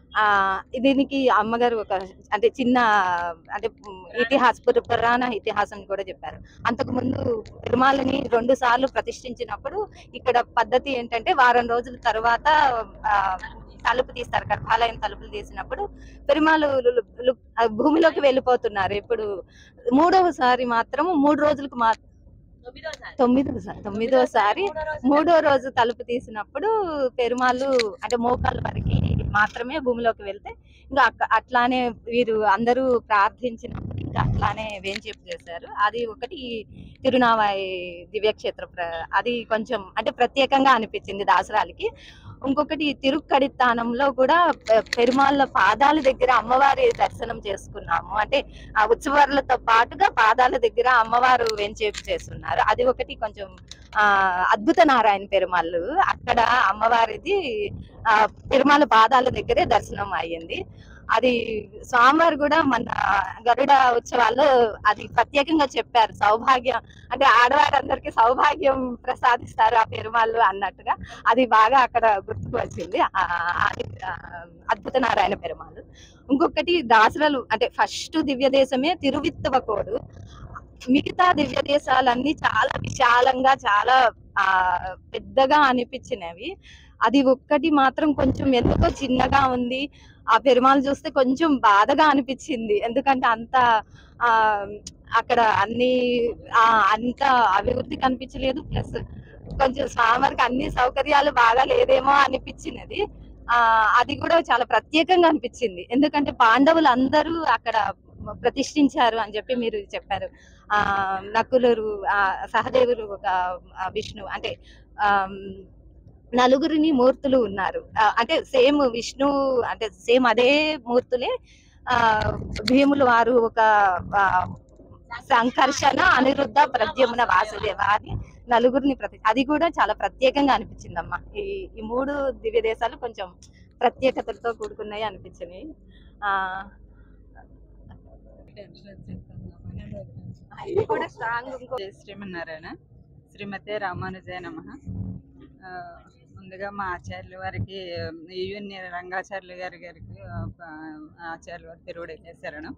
ఆ దీనికి అమ్మగారు ఒక అంటే చిన్న అంటే ఇతిహాస పుర- పురాణ ఇతిహాసం కూడా చెప్పారు అంతకు ముందు తిరుమలని రెండు సార్లు ప్రతిష్ఠించినప్పుడు ఇక్కడ పద్ధతి ఏంటంటే వారం రోజుల తర్వాత ఆ, తలుపు తీస్తారు గర్భాలయం తలుపులు తీసినప్పుడు పెరుమాళ్ళు లు- లు- లు- ఆ భూమిలోకి వెళ్ళిపోతున్నారు ఇప్పుడు మూడవసారి మాత్రం మూడు రోజులకు మా తొమ్మిదోసారి తొమ్మిదోసారి మూడో రోజు తలుపు తీసినప్పుడు పెరుమాళ్ళు అంటే మోకాళ్ళ వరకు మాత్రమే భూమిలోకి వెళ్తే ఇంకా అక్క- అట్లానే వీరు అందరూ ప్రార్థించినప్పుడు ఇంకా అట్లానే వేంచేపు చేశారు అది ఒకటి తిరునావాయి దివ్యక్షేత్ర ప్ర- అది కొంచెం అంటే ప్రత్యేకంగా అనిపించింది దాసరాలకి ఇంకొకటి తిరుక్కడితానంలో కూడా పె- పెరుమాళ్ళ పాదాల దగ్గర అమ్మవారి దర్శనం చేసుకున్నాము అంటే ఆ ఉత్సవాలతో పాటుగా పాదాల దగ్గర అమ్మవారు వెంచేపు చేస్తున్నారు అది ఒకటి కొంచెం ఆ అద్భుత నారాయణ పెరుమాళ్ళు అక్కడ అమ్మవారిది ఆ పెరుమాళ్ళ పాదాల దగ్గరే దర్శనం అయ్యింది అది స్వామివారు కూడా మన గరుడ ఉత్సవాల్లో అది ప్రత్యేకంగా చెప్పారు సౌభాగ్యం అంటే ఆడవారందరికీ సౌభాగ్యం ప్రసాదిస్తారు ఆ పెరుమాళ్ళు అన్నట్టుగా అది బాగా అక్కడ గుర్తుకు వచ్చింది ఆ, అది ఆ, అద్భుత నారాయణ పెరుమాళ్ళు ఇంకొకటి దాసరలు అంటే ఫస్ట్ దివ్య దేశమే తిరువిత్తవకోడు మిగతా దివ్య దేశాలన్నీ చాలా విశాలంగా చాలా ఆ పెద్దగా అనిపించినవి అది ఒక్కటి మాత్రం కొంచెం ఎందుకో చిన్నగా ఉంది ఆ పెరుమాళ్ళు చూస్తే కొంచెం బాధగా అనిపించింది ఎందుకంటే అంత ఆ అక్కడ అన్ని ఆ అంత అభివృద్ధి కనిపించలేదు ప్లస్ కొంచెం స్వామివారికి అన్ని సౌకర్యాలు బాగా లేదేమో అనిపించినది ఆ అది కూడా చాలా ప్రత్యేకంగా అనిపించింది ఎందుకంటే పాండవులు అందరూ అక్కడ ప్రతిష్ఠించారు అని చెప్పి మీరు చెప్పారు ఆ నకులురు ఆ సహదేవులు ఒక ఆ, విష్ణు అంటే ఆ నలుగురిని మూర్తులు ఉన్నారు ఆ, అంటే సేమ్ విష్ణు అంటే సేమ్ అదే మూర్తులే ఆ భీములు వారు ఒక ఆ, సంకర్షణ అనిరుద్ధ ప్రద్యుమ్న వాసుదేవ అని నలుగురిని ప్రతి అది కూడా చాలా ప్రత్యేకంగా అనిపించిందమ్మా ఈ ఈ మూడు దివ్య దేశాలు కొంచెం ప్రత్యేకతలతో కూడుకున్నాయి అనిపించినాయి ఆ ఇది కూడా స్ట్రాంగ్ ఇంకో జై శ్రీమన్నారాయణ శ్రీమతే రామానుజాయ నమ ముందుగా మా ఆచార్యుల వారికి ఈయుని రంగాచార్యులు గారి గారికి ఆ, ఆచార్యుల వారి తిరువుడు వెళ్ళేశారను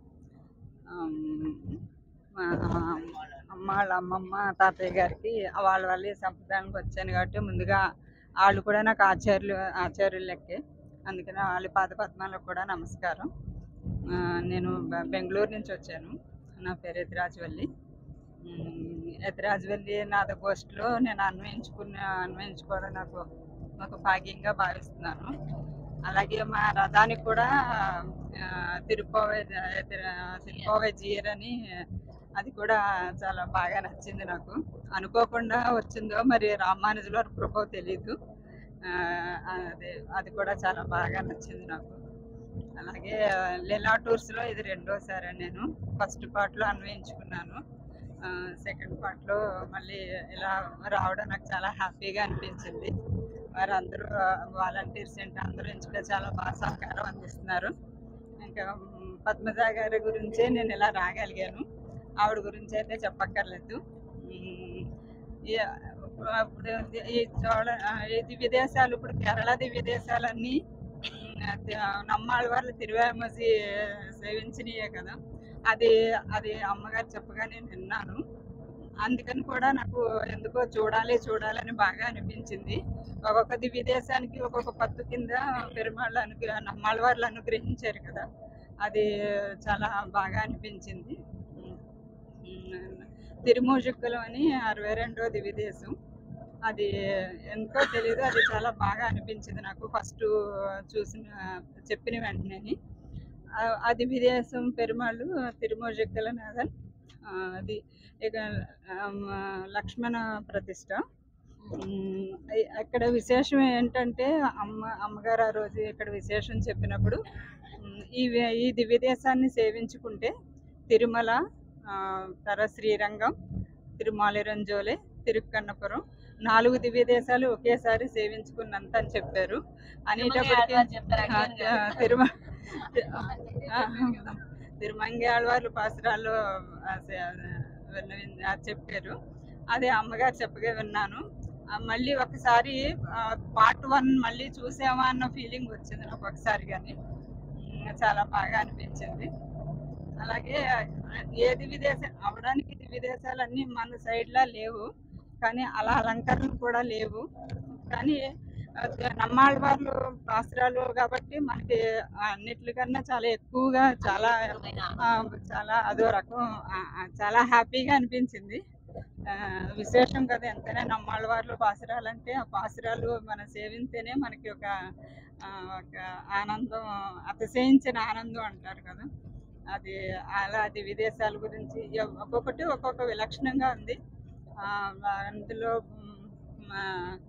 మా అమ్మ వాళ్ళ అమ్మమ్మ తాతయ్య గారికి వాళ్ళ వాళ్ళ సంప్రదాయానికి వచ్చాను కాబట్టి ముందుగా వాళ్ళు కూడా నాకు ఆచార్యులు ఆచార్యులు లెక్కే అందుకని వాళ్ళ పాద పద్మాలకు కూడా నమస్కారం ఆ, నేను బె- బెంగళూరు నుంచి వచ్చాను నా పేరు ఎతిరాజవల్లి ఉమ్, ఎతిరాజవల్లి నాద పోస్ట్లో నేను అన్వయించుకున్న అన్వయించుకోవడం నాకు ఒక భాగ్యంగా భావిస్తున్నాను అలాగే మా రథానికి కూడా ఆ, తిరుకోవే తిరుకోవే జీయర్ అని అది కూడా చాలా బాగా నచ్చింది నాకు అనుకోకుండా వచ్చిందో మరి రామానుజుల వారి కృపో తెలీదు ఆ, అది అది కూడా చాలా బాగా నచ్చింది నాకు అలాగే లీలా టూర్స్లో ఇది రెండోసారి నేను ఫస్ట్ పార్ట్లో అన్వయించుకున్నాను సెకండ్ పార్ట్లో మళ్ళీ ఇలా రావడం నాకు చాలా హ్యాపీగా అనిపించింది వారందరూ వాలంటీర్స్ ఏంటి అందరూ ఎంచుగా చాలా బాగా సహకారం అందిస్తున్నారు ఇంకా మ్, పద్మజ గారి గురించే నేను ఇలా రాగలిగాను ఆవిడ గురించి అయితే చెప్పక్కర్లేదు మ్, ఈ- ఇప్పుడు ఈ చోళ ఇది విదేశాలు ఇప్పుడు కేరళ దివ్య దేశాలన్నీ నమ్మాళ్ళ వాళ్ళు తిరువామసి సేవించినయే కదా అది అది అమ్మగారు చెప్పగా నేను విన్నాను అందుకని కూడా నాకు ఎందుకో చూడాలి చూడాలని బాగా అనిపించింది ఒక్కొక్క దివ్య దేశానికి ఒక్కొక్క పత్తు కింద పెరుమాళ్ళు అనుగ్రహ నమ్మాళ్ళ వాళ్ళు అనుగ్రహించారు కదా అది చాలా బాగా అనిపించింది తిరుమూజుక్కలు అని అరవై రెండో దివ్య దేశం అది ఎంతో తెలియదు అది చాలా బాగా అనిపించింది నాకు ఫస్ట్ చూసిన చెప్పిన వెంటనే ఆ- అది విదేశం పెరుమాళ్ళు తిరుమూజక్కల నాథన్ ఆ, అది ఇక ఆ, మ, లక్ష్మణ ప్రతిష్ట ఉమ్, అయ్- అక్కడ విశేషం ఏంటంటే అమ్మ అమ్మగారు ఆ రోజు ఇక్కడ విశేషం చెప్పినప్పుడు ఉమ్, ఈ వే- ఈ దివ్య దేశాన్ని సేవించుకుంటే తిరుమల ఆ, తర శ్రీరంగం తిరుమాలిరంజోలే తిరుక్కన్నపురం నాలుగు దివ్య దేశాలు ఒకేసారి సేవించుకున్నంత అని చెప్పారు అనేటప్పటికీ ఆ, తిరుమ తిరుమంగి ఆళ్వార్లు పాసురాల్లో ఆ, సే- విన్న- విన్న- చెప్పారు అదే అమ్మగారు చెప్పగా విన్నాను ఆ, మళ్ళీ ఒకసారి పార్ట్ వన్ మళ్ళీ చూసామా అన్న ఫీలింగ్ వచ్చింది నాకు ఒకసారి కానీ చాలా బాగా అనిపించింది అలాగే ఏది విదేశ అవడానికి ఇది విదేశాలన్నీ మన సైడ్లా లేవు కానీ అలా అలంకరణలు కూడా లేవు కానీ ఆ, నమ్మాళ్ళ వాళ్ళు పాసురాలు కాబట్టి మనకి అన్నిటికన్నా చాలా ఎక్కువగా చాలా ఆ, చాలా అదో రకం ఆ, ఆ, చాలా హ్యాపీగా అనిపించింది ఆ, విశేషం కదా ఎంతైనా నమ్మాళ్ళ వాళ్ళు పాసురాలు అంటే ఆ పాసురాలు మనం సేవింతేనే మనకి ఒక ఆ, ఒక ఆనందం అతిశయించిన ఆనందం అంటారు కదా అది అలా అది విదేశాల గురించి ఎవ్- ఒక్కొక్కటి ఒక్కొక్క విలక్షణంగా ఉంది ఆ, అందులో మ్, మా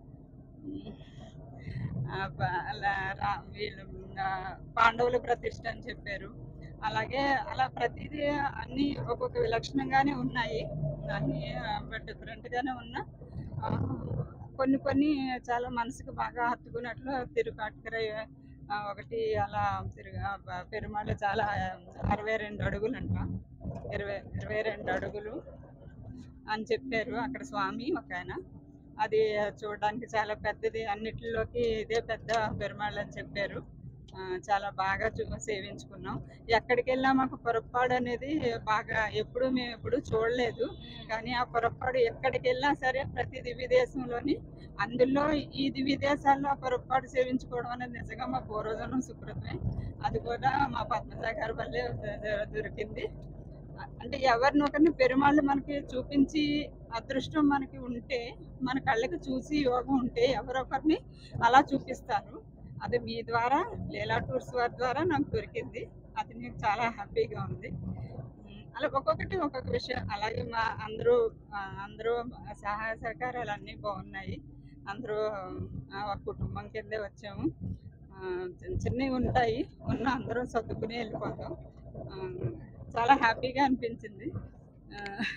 ఆ, ప- అలా రా- వీళ్ళు ఆ, పాండవుల ప్రతిష్ట అని చెప్పారు అలాగే అలా ప్రతిదీ అన్ని ఒక్కొక్క విలక్షణంగానే ఉన్నాయి అన్ని డిఫరెంట్ గానే ఉన్నా ఆ, కొన్ని కొన్ని చాలా మనసుకు బాగా హత్తుకున్నట్లు తిరుకాటకర ఆ, ఒకటి అలా తిరుగు ఆ, ప- పెరుమాళ చాలా అరవై రెండు అడుగులు అంట ఇరవై ఇరవై రెండు అడుగులు అని చెప్పారు అక్కడ స్వామి ఒక ఆయన అది చూడడానికి చాలా పెద్దది అన్నిటిలోకి ఇదే పెద్ద పెరుమాళ్ అని చెప్పారు ఆ, చాలా బాగా చూ సేవించుకున్నాం ఎక్కడికి వెళ్ళినా మాకు పొరపాడు అనేది బాగా ఎప్పుడు మేము ఎప్పుడు చూడలేదు కానీ ఆ పొరపాడు ఎక్కడికి వెళ్ళినా సరే ప్రతి దివ్య దేశంలోని అందులో ఈ దివ్య దేశాల్లో ఆ పొరపాటు సేవించుకోవడం అనేది నిజంగా మా పూర్వజన్మ సుకృతమే అది కూడా మా పద్మజ గారి వల్లే ద- ద- దొరికింది అంటే ఎవరిని ఒకరిని పెరుమాళ్ళు మనకి చూపించి అదృష్టం మనకి ఉంటే మన కళ్ళకి చూసి యోగం ఉంటే ఎవరొకరిని అలా చూపిస్తారు అది మీ ద్వారా లీలా టూర్స్ వారి ద్వారా నాకు దొరికింది అది నాకు చాలా హ్యాపీగా ఉంది ఉమ్, అలా ఒక్కొక్కటి ఒక్కొక్క విషయం అలాగే మా అందరూ ఆ, అందరూ సహాయ సహకారాలు అన్నీ బాగున్నాయి అందరూ ఆ, ఒక కుటుంబం కిందే వచ్చాము ఆ, చిన్న చిన్నవి ఉంటాయి ఉన్న అందరం సర్దుకుని వెళ్ళిపోతాం ఆ, చాలా హ్యాపీగా అనిపించింది ఆ,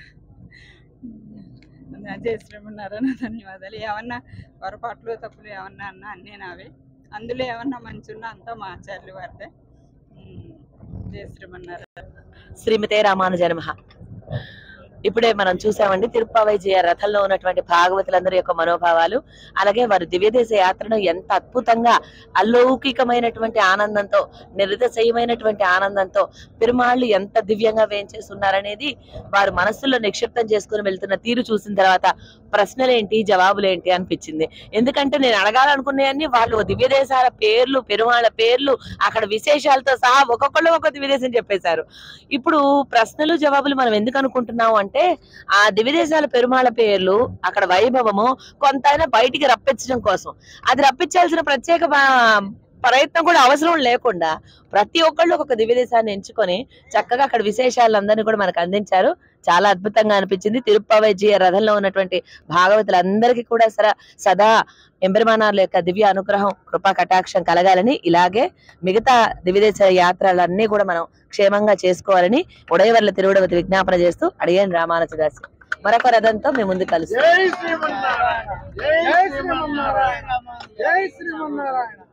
జయశ్రీమన్నారాయణ ధన్యవాదాలు ఏమన్నా పొరపాట్లు తప్పులు ఏమన్నా అన్నా అన్నీ నావే అందులో ఏమన్నా మంచి ఉన్నా అంతా మా ఆచార్యులు వారిదే ఉమ్, జయశ్రీమన్నారాయణ శ్రీమతే రామానుజ నమః ఇప్పుడే మనం చూసామండి తిరుప్పావై జయ రథంలో ఉన్నటువంటి భాగవతులందరి యొక్క మనోభావాలు అలాగే వారు దివ్యదేశ యాత్రను ఎంత అద్భుతంగా అలౌకికమైనటువంటి ఆనందంతో నిర్దశయమైనటువంటి ఆనందంతో పెరుమాళ్ళు ఎంత దివ్యంగా వేయించేస్తున్నారనేది వారు మనస్సులో నిక్షిప్తం చేసుకుని వెళ్తున్న తీరు చూసిన తర్వాత ప్రశ్నలేంటి జవాబులేంటి అనిపించింది ఎందుకంటే నేను అడగాలనుకునేవన్నీ వాళ్ళు దివ్య దేశాల పేర్లు పెరుమాళ్ళ పేర్లు అక్కడ విశేషాలతో సహా ఒక్కొక్కళ్ళు ఒక్కొక్క దివ్య దేశం చెప్పేశారు ఇప్పుడు ప్రశ్నలు జవాబులు మనం ఎందుకు అనుకుంటున్నాం అంటే ఆ దివ్య దేశాల పెరుమాళ్ళ పేర్లు అక్కడ వైభవము కొంతైనా బయటికి రప్పించడం కోసం అది రప్పించాల్సిన ప్రత్యేక బా- ప్రయత్నం కూడా అవసరం లేకుండా ప్రతి ఒక్కళ్ళు ఒక దివ్య దేశాన్ని ఎంచుకొని చక్కగా అక్కడ విశేషాలందరినీ కూడా మనకు అందించారు చాలా అద్భుతంగా అనిపించింది తిరుప్పవైజీ రథంలో ఉన్నటువంటి భాగవతులందరికీ కూడా సర సదా ఎంబెరమానార్ల యొక్క దివ్య అనుగ్రహం కృపా కటాక్షం కలగాలని ఇలాగే మిగతా దివ్యదేశ యాత్రలన్నీ కూడా మనం క్షేమంగా చేసుకోవాలని ఉడయవర్ల తిరువుడవతి విజ్ఞాపన చేస్తూ అడిగాను రామానుజదాస్ మరొక రథంతో మేము ముందు కలుస్తాం జై శ్రీమన్నారాయణ జై శ్రీమన్నారాయణ జై శ్రీమన్నారాయణ